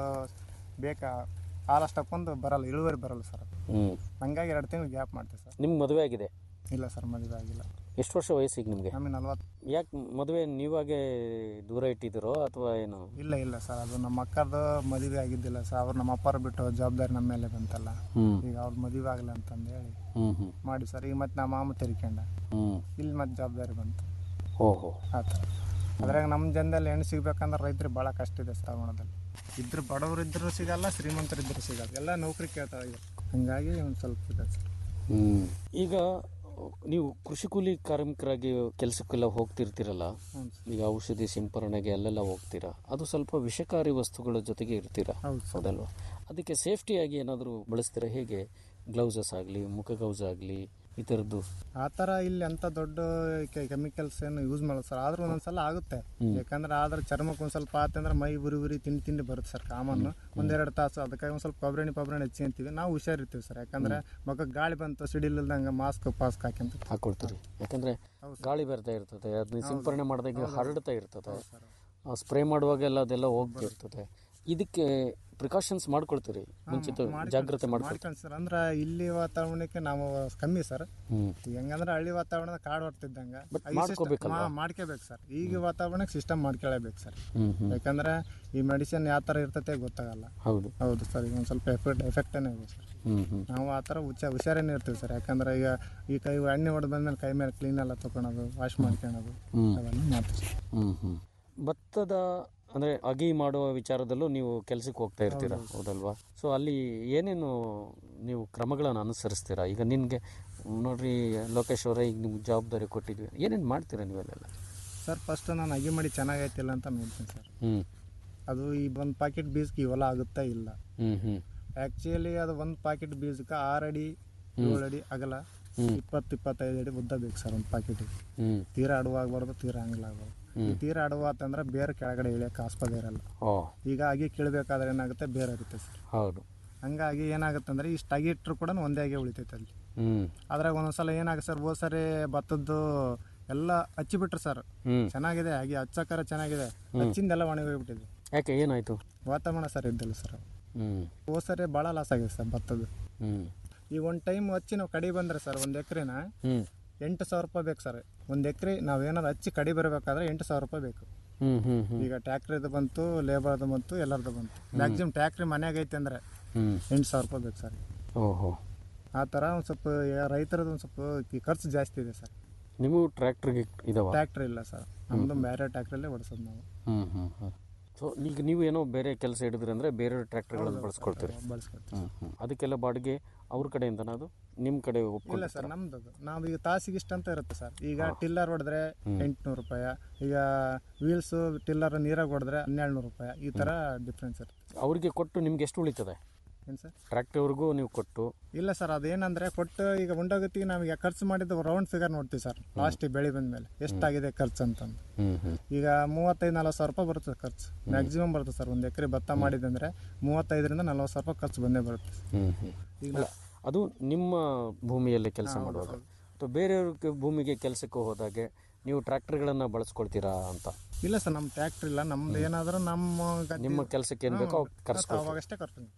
ಬೇಕಾ ಹಾಲು ಅಷ್ಟಕ್ಕೊಂದು ಬರಲ್ಲ ಇಳುವರಿ ಬರಲ್ಲ ಸರ್ ಹ್ಞೂ ಹಂಗಾಗಿ ಎರಡು ತಿಂಗಳು ಗ್ಯಾಪ್ ಮಾಡ್ತೀವಿ ಸರ್ ನಿಮ್ಗೆ ಮದುವೆ ಆಗಿದೆ ಇಲ್ಲ ಸರ್ ಮದುವೆ ಆಗಿಲ್ಲ ಎಷ್ಟು ವರ್ಷ ವಯಸ್ಸಿಗೆ ನಿಮಗೆ ನಮಗೆ ನಲ್ವತ್ತು ಯಾಕೆ ಮದುವೆ ನೀವಾಗೆ ದೂರ ಇಟ್ಟಿದ್ದೀರೋ ಅಥವಾ ಏನು ಇಲ್ಲ ಇಲ್ಲ ಸರ್ ಅದು ನಮ್ಮ ಅಕ್ಕರ್ದು ಮದುವೆ ಆಗಿದ್ದಿಲ್ಲ ಸರ್ ಅವ್ರು ನಮ್ಮ ಅಪ್ಪರು ಬಿಟ್ಟು ಜವಾಬ್ದಾರಿ ನಮ್ಮ ಮೇಲೆ ಬಂತಲ್ಲ ಹ್ಞೂ ಈಗ ಅವ್ರ ಮದುವೆ ಆಗಲ್ಲ ಅಂತಂದು ಹೇಳಿ ಹ್ಞೂ ಹ್ಞೂ ಮಾಡಿ ಸರ್ ಈಗ ಮತ್ತೆ ನಮ್ಮ ಮಾಮ ತೆರಿಕೊಂಡ ಹ್ಞೂ ಇಲ್ಲಿ ಮತ್ತೆ ಜವಾಬ್ದಾರಿ ಬಂತು ಓಹೋ ಆ ಥರ ಅದ್ರಾಗ ನಮ್ಮ ಜನದಲ್ಲಿ ಹೆಣ್ಣು ಸಿಗ್ಬೇಕಂದ್ರೆ ರೈತರಿಗೆ ಭಾಳ ಕಷ್ಟ ಇದೆ ಸ್ಥಾವಣದಲ್ಲಿ ಇದ್ರು ಬಡವರು ಇದ್ರು ಸಿಗಲ್ಲ ಶ್ರೀಮಂತರಿದ್ರು ಸಿಗಲ್ಲ ಎಲ್ಲ ನೌಕರಿ ಕೇಳ್ತಾ ಇದ್ದಾರೆ ಹಂಗಾಗಿ ಒಂದು ಸ್ವಲ್ಪ ಇದೆ ಸರ್ ಹ್ಮ್. ಈಗ ನೀವು ಕೃಷಿ ಕೂಲಿ ಕಾರ್ಮಿಕರಾಗಿ ಕೆಲಸಕ್ಕೆಲ್ಲ ಹೋಗ್ತಿರ್ತೀರಲ್ಲ ಹ್ಞೂ ಸರ್ ಈಗ ಔಷಧಿ ಸಿಂಪರಣೆಗೆ ಅಲ್ಲೆಲ್ಲ ಹೋಗ್ತೀರಾ ಅದು ಸ್ವಲ್ಪ ವಿಷಕಾರಿ ವಸ್ತುಗಳ ಜೊತೆಗೆ ಇರ್ತೀರಾ ಹೌದು ಸರ್ ಹೌದಲ್ವಾ ಅದಕ್ಕೆ ಸೇಫ್ಟಿಯಾಗಿ ಏನಾದರೂ ಬಳಸ್ತೀರಾ ಹೇಗೆ ಗ್ಲೌಸಸ್ ಆಗಲಿ ಮುಖಗೌಸ್ ಆಗಲಿ ಈ ಥರದ್ದು ಆ ಥರ ಇಲ್ಲಿ ಅಂತ ದೊಡ್ಡ ಕೆಮಿಕಲ್ಸ್ ಏನು ಯೂಸ್ ಮಾಡಲ್ಲ ಸರ್ ಆದ್ರೂ ಒಂದೊಂದ್ಸಲ ಆಗುತ್ತೆ ಯಾಕಂದ್ರೆ ಆದ್ರೆ ಚರ್ಮಕ್ಕೆ ಒಂದು ಸ್ವಲ್ಪ ಆತಂದ್ರೆ ಮೈ ಉರಿ ಉರಿ ತಿಂಡಿ ತಿಂಡಿ ಬರುತ್ತೆ ಸರ್ ಕಾಮನ್ ಒಂದೆರಡು ತಾಸು ಅದಕ್ಕಾಗಿ ಒಂದು ಸ್ವಲ್ಪ ಕೊಬ್ಬರಿ ಪಬ್ರಣಿ ಹಚ್ಕೊಂತೀವಿ ನಾವು ಹುಷಾರಿರ್ತೀವಿ ಸರ್ ಯಾಕಂದ್ರೆ ಮುಖಕ್ಕೆ ಗಾಳಿ ಬಂತು ಸಿಡಿಲಿಲ್ದಂಗೆ ಮಾಸ್ಕ್ ಪಾಸ್ಕ್ ಹಾಕ್ಯಂತ ಹಾಕೊಳ್ತೀರಿ ಯಾಕಂದ್ರೆ ಗಾಳಿ ಬರ್ತಾ ಇರ್ತದೆ ಅದನ್ನ ಸಿಂಪರಣೆ ಮಾಡಿದಾಗ ಹರಡ್ತಾ ಇರ್ತದೆ ಸ್ಪ್ರೇ ಮಾಡುವಾಗೆಲ್ಲ ಅದೆಲ್ಲ ಹೋಗ್ತಾ ಇರ್ತದೆ ಇದಕ್ಕೆ ಪ್ರಿಕಾಷನ್ಸ್ ಮಾಡ್ಕೊಳ್ತೀರಿ ಮುಂಚಿತ ಜಾಗ್ರತೆ ಮಾಡ್ಕೊಳ್ತೀರಿ ಮಾಡ್ಕೊಂಡು ಸರ್ ಅಂದ್ರೆ ಇಲ್ಲಿ ವಾತಾವರಣಕ್ಕೆ ನಾವು ಕಮ್ಮಿ ಸರ್ ಹ್ಮ್ ಹೆಂಗಂದ್ರೆ ಹಳ್ಳಿ ವಾತಾವರಣದ ಕಾಡು ಹೊರ್ತಿದ್ದಂಗೆ But ಈ system- ಮಾಡ್ಕೋಬೇಕಲ್ವಾ? ಮಾ- ಮಾಡ್ಕೋಬೇಕು ಸರ್ ಈಗ ವಾತಾವರಣಕ್ಕೆ ಸಿಸ್ಟಮ್ ಮಾಡ್ಕೊಳ್ಳೇಬೇಕು ಸರ್ ಹ್ಮ್ ಹ್ಮ್ ಯಾಕಂದ್ರೆ ಈ ಮೆಡಿಸಿನ್ ಯಾವ ಥರ ಇರ್ತೈತೆ ಗೊತ್ತಾಗಲ್ಲ ಹೌದು ಹೌದು ಸರ್ ಈಗ ಒಂದು ಸ್ವಲ್ಪ ಎಫೆಕ್ಟ್ ಎಫೆಕ್ಟನೇ ಇದೆ ಸರ್ ಹ್ಮ್ ಹ್ಮ್ ನಾವು ಆ ಥರ ಹುಷ ಹುಷಾರೇನೆ ಇರ್ತೀವಿ ಸರ್ ಯಾಕಂದ್ರೆ ಈಗ ಈ ಕೈ ಎಣ್ಣೆ ಹೊಡೆದು ಬಂದ್ಮೇಲೆ ಕೈ ಮೇಲೆ ಕ್ಲೀನ್ ಎಲ್ಲ ತೊಗೊಳೋದು ವಾಶ್ ಮಾಡ್ಕೊಳೋದು ಹ್ಮ್. ಅವೆಲ್ಲ ಮಾಡ್ತೀವಿ ಸರ್ ಹ್ಮ್ ಹ್ಮ್ ಭತ್ತದ ಅಂದ್ರೆ ಅಗಿ ಮಾಡುವ ವಿಚಾರದಲ್ಲೂ ನೀವು ಕೆಲಸಕ್ಕೆ ಹೋಗ್ತಾ ಇರ್ತೀರಾ ಹೌದಲ್ವಾ ಸೊ ಅಲ್ಲಿ ಏನೇನು ನೀವು ಕ್ರಮಗಳನ್ನು ಅನುಸರಿಸ್ತೀರಾ ಈಗ ನಿನಗೆ ನೋಡ್ರಿ ಲೋಕೇಶ್ ಅವರೇ ಈಗ ನಿಮ್ಗೆ ಜವಾಬ್ದಾರಿ ಕೊಟ್ಟಿದ್ವಿ ಏನೇನು ಮಾಡ್ತೀರಾ ನೀವೆಲ್ಲ ಸರ್ ಫಸ್ಟ್ ನಾನು ಅಗಿ ಮಾಡಿ ಚೆನ್ನಾಗೈತಿಲ್ಲ ಅಂತ ನೋಡ್ತೀನಿ ಸರ್ ಹ್ಮ್ ಅದು ಈ ಒಂದು ಪ್ಯಾಕೆಟ್ ಬೀಜಕ್ಕೆ ಇವೆಲ್ಲ ಆಗುತ್ತಾ ಇಲ್ಲ ಹ್ಮ್ ಹ್ಮ್ ಆ್ಯಕ್ಚುಲಿ ಅದು ಒಂದು ಪ್ಯಾಕೆಟ್ ಬೀಜಕ್ಕೆ ಆರು ಅಡಿ ಏಳು ಅಡಿ ಅಗಲ ಇಪ್ಪತ್ತು ಇಪ್ಪತ್ತೈದು ಅಡಿ ಉದ್ದ ಬೇಕು ಸರ್ ಒಂದು ಪ್ಯಾಕೆಟಿಗೆ ಹ್ಮ್ ತೀರಾ ಅಡವಾಗಬಾರ್ದು ತೀರಾ ಅಂಗ್ಲಾಗಬಾರ್ದು ಈ ತೀರಾ ಅಡವ ಆತಂದ್ರೆ ಬೇರೆ ಕೆಳಗಡೆ ಇಳಿಯೋಕೆ ಆಸ್ಪದ ಇರಲ್ಲ ಓ ಈಗ ಅಗಿ ಕೀಳ್ಬೇಕಾದ್ರೆ ಏನಾಗುತ್ತೆ ಬೇರೆ ಇರುತ್ತೆ ಸರ್ ಹೌದು ಹಂಗಾಗಿ ಏನಾಗುತ್ತೆ ಅಂದ್ರೆ ಇಷ್ಟು ಅಗಿ ಇಟ್ಟರು ಕೂಡ ಒಂದೇ ಅಗಿ ಉಳಿತೈತೆ ಅಲ್ಲಿ ಹ್ಮ್ ಅದ್ರಾಗ ಒಂದೊಂದ್ಸಲ ಏನಾಗುತ್ತೆ ಸರ್ ಹೋದ್ ಸರಿ ಭತ್ತದ್ದು ಎಲ್ಲ ಹಚ್ಚಿಬಿಟ್ರು ಸರ್ ಹ್ಮ್ ಚೆನ್ನಾಗಿದೆ ಹಾಗೆ ಹಚ್ಚಕ್ಕಾರ ಚೆನ್ನಾಗಿದೆ ಹಚ್ಚಿಂದೆಲ್ಲ ಒಣಗೋಗ್ಬಿಟ್ಟಿದೆ ಯಾಕೆ ಏನಾಯ್ತು ವಾತಾವರಣ ಸರ್ ಇದ್ದಿಲ್ಲ ಸರ್ ಹ್ಮ್ ಹೋದ್ ಸರಿ ಭಾಳ ಲಾಸ್ ಆಗಿದೆ ಸರ್ ಭತ್ತದ್ದು ಹ್ಮ್ ಈಗ ಒಂದು ಟೈಮ್ ಹಚ್ಚಿ ನಾವು ಕಡಿ ಬಂದ್ರೆ ಸರ್ ಒಂದು ಎಕರೆನ ಹ್ಮ್ ಎಂಟು ಸಾವಿರ ರೂಪಾಯಿ ಬೇಕು ಸರ್ ಒಂದು ಎಕರೆ ನಾವೇನಾದ್ರು ಹಚ್ಚಿ ಕಡಿ ಬರಬೇಕಾದ್ರೆ ಎಂಟು ಸಾವಿರ ರೂಪಾಯಿ ಬೇಕು ಹ್ಮ್ ಹ್ಮ್ ಹ್ಮ್ ಈಗ ಟ್ಯಾಕ್ಟ್ರಿದು ಬಂತು ಲೇಬರ್ದು ಬಂತು ಎಲ್ಲರದು ಬಂತು ಮ್ಯಾಕ್ಸಿಮಮ್ ಟ್ಯಾಕ್ಟ್ರಿ ಮನ್ಯಾಗ ಐತೆ ಅಂದ್ರೆ ಹ್ಮ್ ಎಂಟು ಸಾವಿರ ರೂಪಾಯಿ ಬೇಕು ಸರ್ ಓಹೋ ಆ ಥರ ಒಂದು ಸ್ವಲ್ಪ ರೈತರದ್ದು ಒಂದು ಸ್ವಲ್ಪ ಈ ಖರ್ಚು ಜಾಸ್ತಿ ಇದೆ ಸರ್ ನಿಮಗೂ ಟ್ರ್ಯಾಕ್ಟರ್ಗೆ ಇದಾವ ಟ್ಯಾಕ್ಟ್ರಿ ಇಲ್ಲ ಸರ್ ನಮ್ಮದು ಬೇರೆ ಟ್ಯಾಕ್ಟ್ರಲ್ಲೇ ಓಡಿಸೋದು ನಾವು ಹ್ಮ್ ಹ್ಮ್ ಹ್ಮ್ ಸೊ ಈಗ ನೀವು ಏನೋ ಬೇರೆ ಕೆಲಸ ಹಿಡಿದ್ರಿ ಅಂದ್ರೆ ಬೇರೆ ಟ್ರ್ಯಾಕ್ಟರ್ಗಳನ್ನು ಬಳಸ್ಕೊಳ್ತೀರಿ ಬಳಸ್ಕೊತೀವಿ ಹ್ಮ್ ಹ್ಮ್ ಅದಕ್ಕೆಲ್ಲ ಬಾಡಿಗೆ ಅವ್ರ ಕಡೆಯಿಂದನ ಅದು ನಿಮ್ಮ ಕಡೆ ಇಲ್ಲ ಒಪ್ಕೊಂಡು ಸರ್ ನಮ್ದು ಅದು. ನಾವು ಈಗ ತಾಸಿಗೆ ಇಷ್ಟ ಅಂತ ಇರುತ್ತೆ ಸರ್ ಈಗ ಟಿಲ್ಲರ್ ಹೊಡೆದ್ರೆ ಎಂಟುನೂರು ರೂಪಾಯಿ ಈಗ ವೀಲ್ಸು ಟಿಲ್ಲರ್ ನೀರಾಗ ಹೊಡೆದ್ರೆ ಹನ್ನೆರಡು ನೂರು ರೂಪಾಯಿ ಈ ಥರ ಡಿಫ್ರೆನ್ಸ್ ಇರುತ್ತೆ ಅವರಿಗೆ ಕೊಟ್ಟು ನಿಮ್ಗೆ ಎಷ್ಟು ಉಳಿತದೆ ಏನು ಸರ್ ಟ್ರ್ಯಾಕ್ಟರ್ವರೆಗೂ ನೀವು ಕೊಟ್ಟು ಇಲ್ಲ ಸರ್ ಅದೇನಂದ್ರೆ ಕೊಟ್ಟು ಈಗ ಉಂಡೋಗತ್ತಿಗೆ ನಾವೀಗ ಖರ್ಚು ಮಾಡಿದ್ದು ರೌಂಡ್ ಫಿಗರ್ ನೋಡ್ತೀವಿ ಸರ್ ಲಾಸ್ಟಿಗೆ ಬೆಳೆ ಬಂದ್ಮೇಲೆ ಎಷ್ಟಾಗಿದೆ ಖರ್ಚು ಅಂತಂದು ಹ್ಮ್ ಹ್ಮ್ ಈಗ ಮೂವತ್ತೈದು ನಲ್ವತ್ತು ಸಾವಿರ ರೂಪಾಯಿ ಬರುತ್ತೆ ಖರ್ಚು ಮ್ಯಾಕ್ಸಿಮಮ್ ಬರುತ್ತೆ ಸರ್ ಒಂದು ಎಕರೆ ಭತ್ತ ಮಾಡಿದಂದ್ರೆ ಮೂವತ್ತೈದರಿಂದ ನಲ್ವತ್ತು ಸಾವಿರ ರೂಪಾಯಿ ಖರ್ಚು ಬಂದೇ ಬರುತ್ತೆ ಹ್ಮ್ ಹ್ಮ್ ಈಗ ಅಲ್ಲ ಅದು ನಿಮ್ಮ ಭೂಮಿಯಲ್ಲಿ ಕೆಲಸ ಮಾಡುವಾಗ ಅಥವಾ ಬೇರೆಯವ್ರ ಭೂಮಿಗೆ ಕೆಲಸಕ್ಕೆ ಹೋದಾಗೆ ನೀವು ಟ್ರ್ಯಾಕ್ಟರ್ಗಳನ್ನು ಬಳಸ್ಕೊಳ್ತೀರಾ ಅಂತ ಇಲ್ಲ ಸರ್ ನಮ್ಮ ಟ್ಯಾಕ್ಟ್ರಿ ಇಲ್ಲ ನಮ್ದು ಏನಾದರೂ ನಮ್ಮ ಗದ್ದೆ- ನಿಮ್ಮ ಕೆಲಸಕ್ಕೆ ಏನು ಬೇಕೋ ಅವಾಗ ಕರ್ಸ್ಕೊಳ್ತೀರಾ ಅವಾಗಷ್ಟೇ ಕರ್ಕೊಂಡು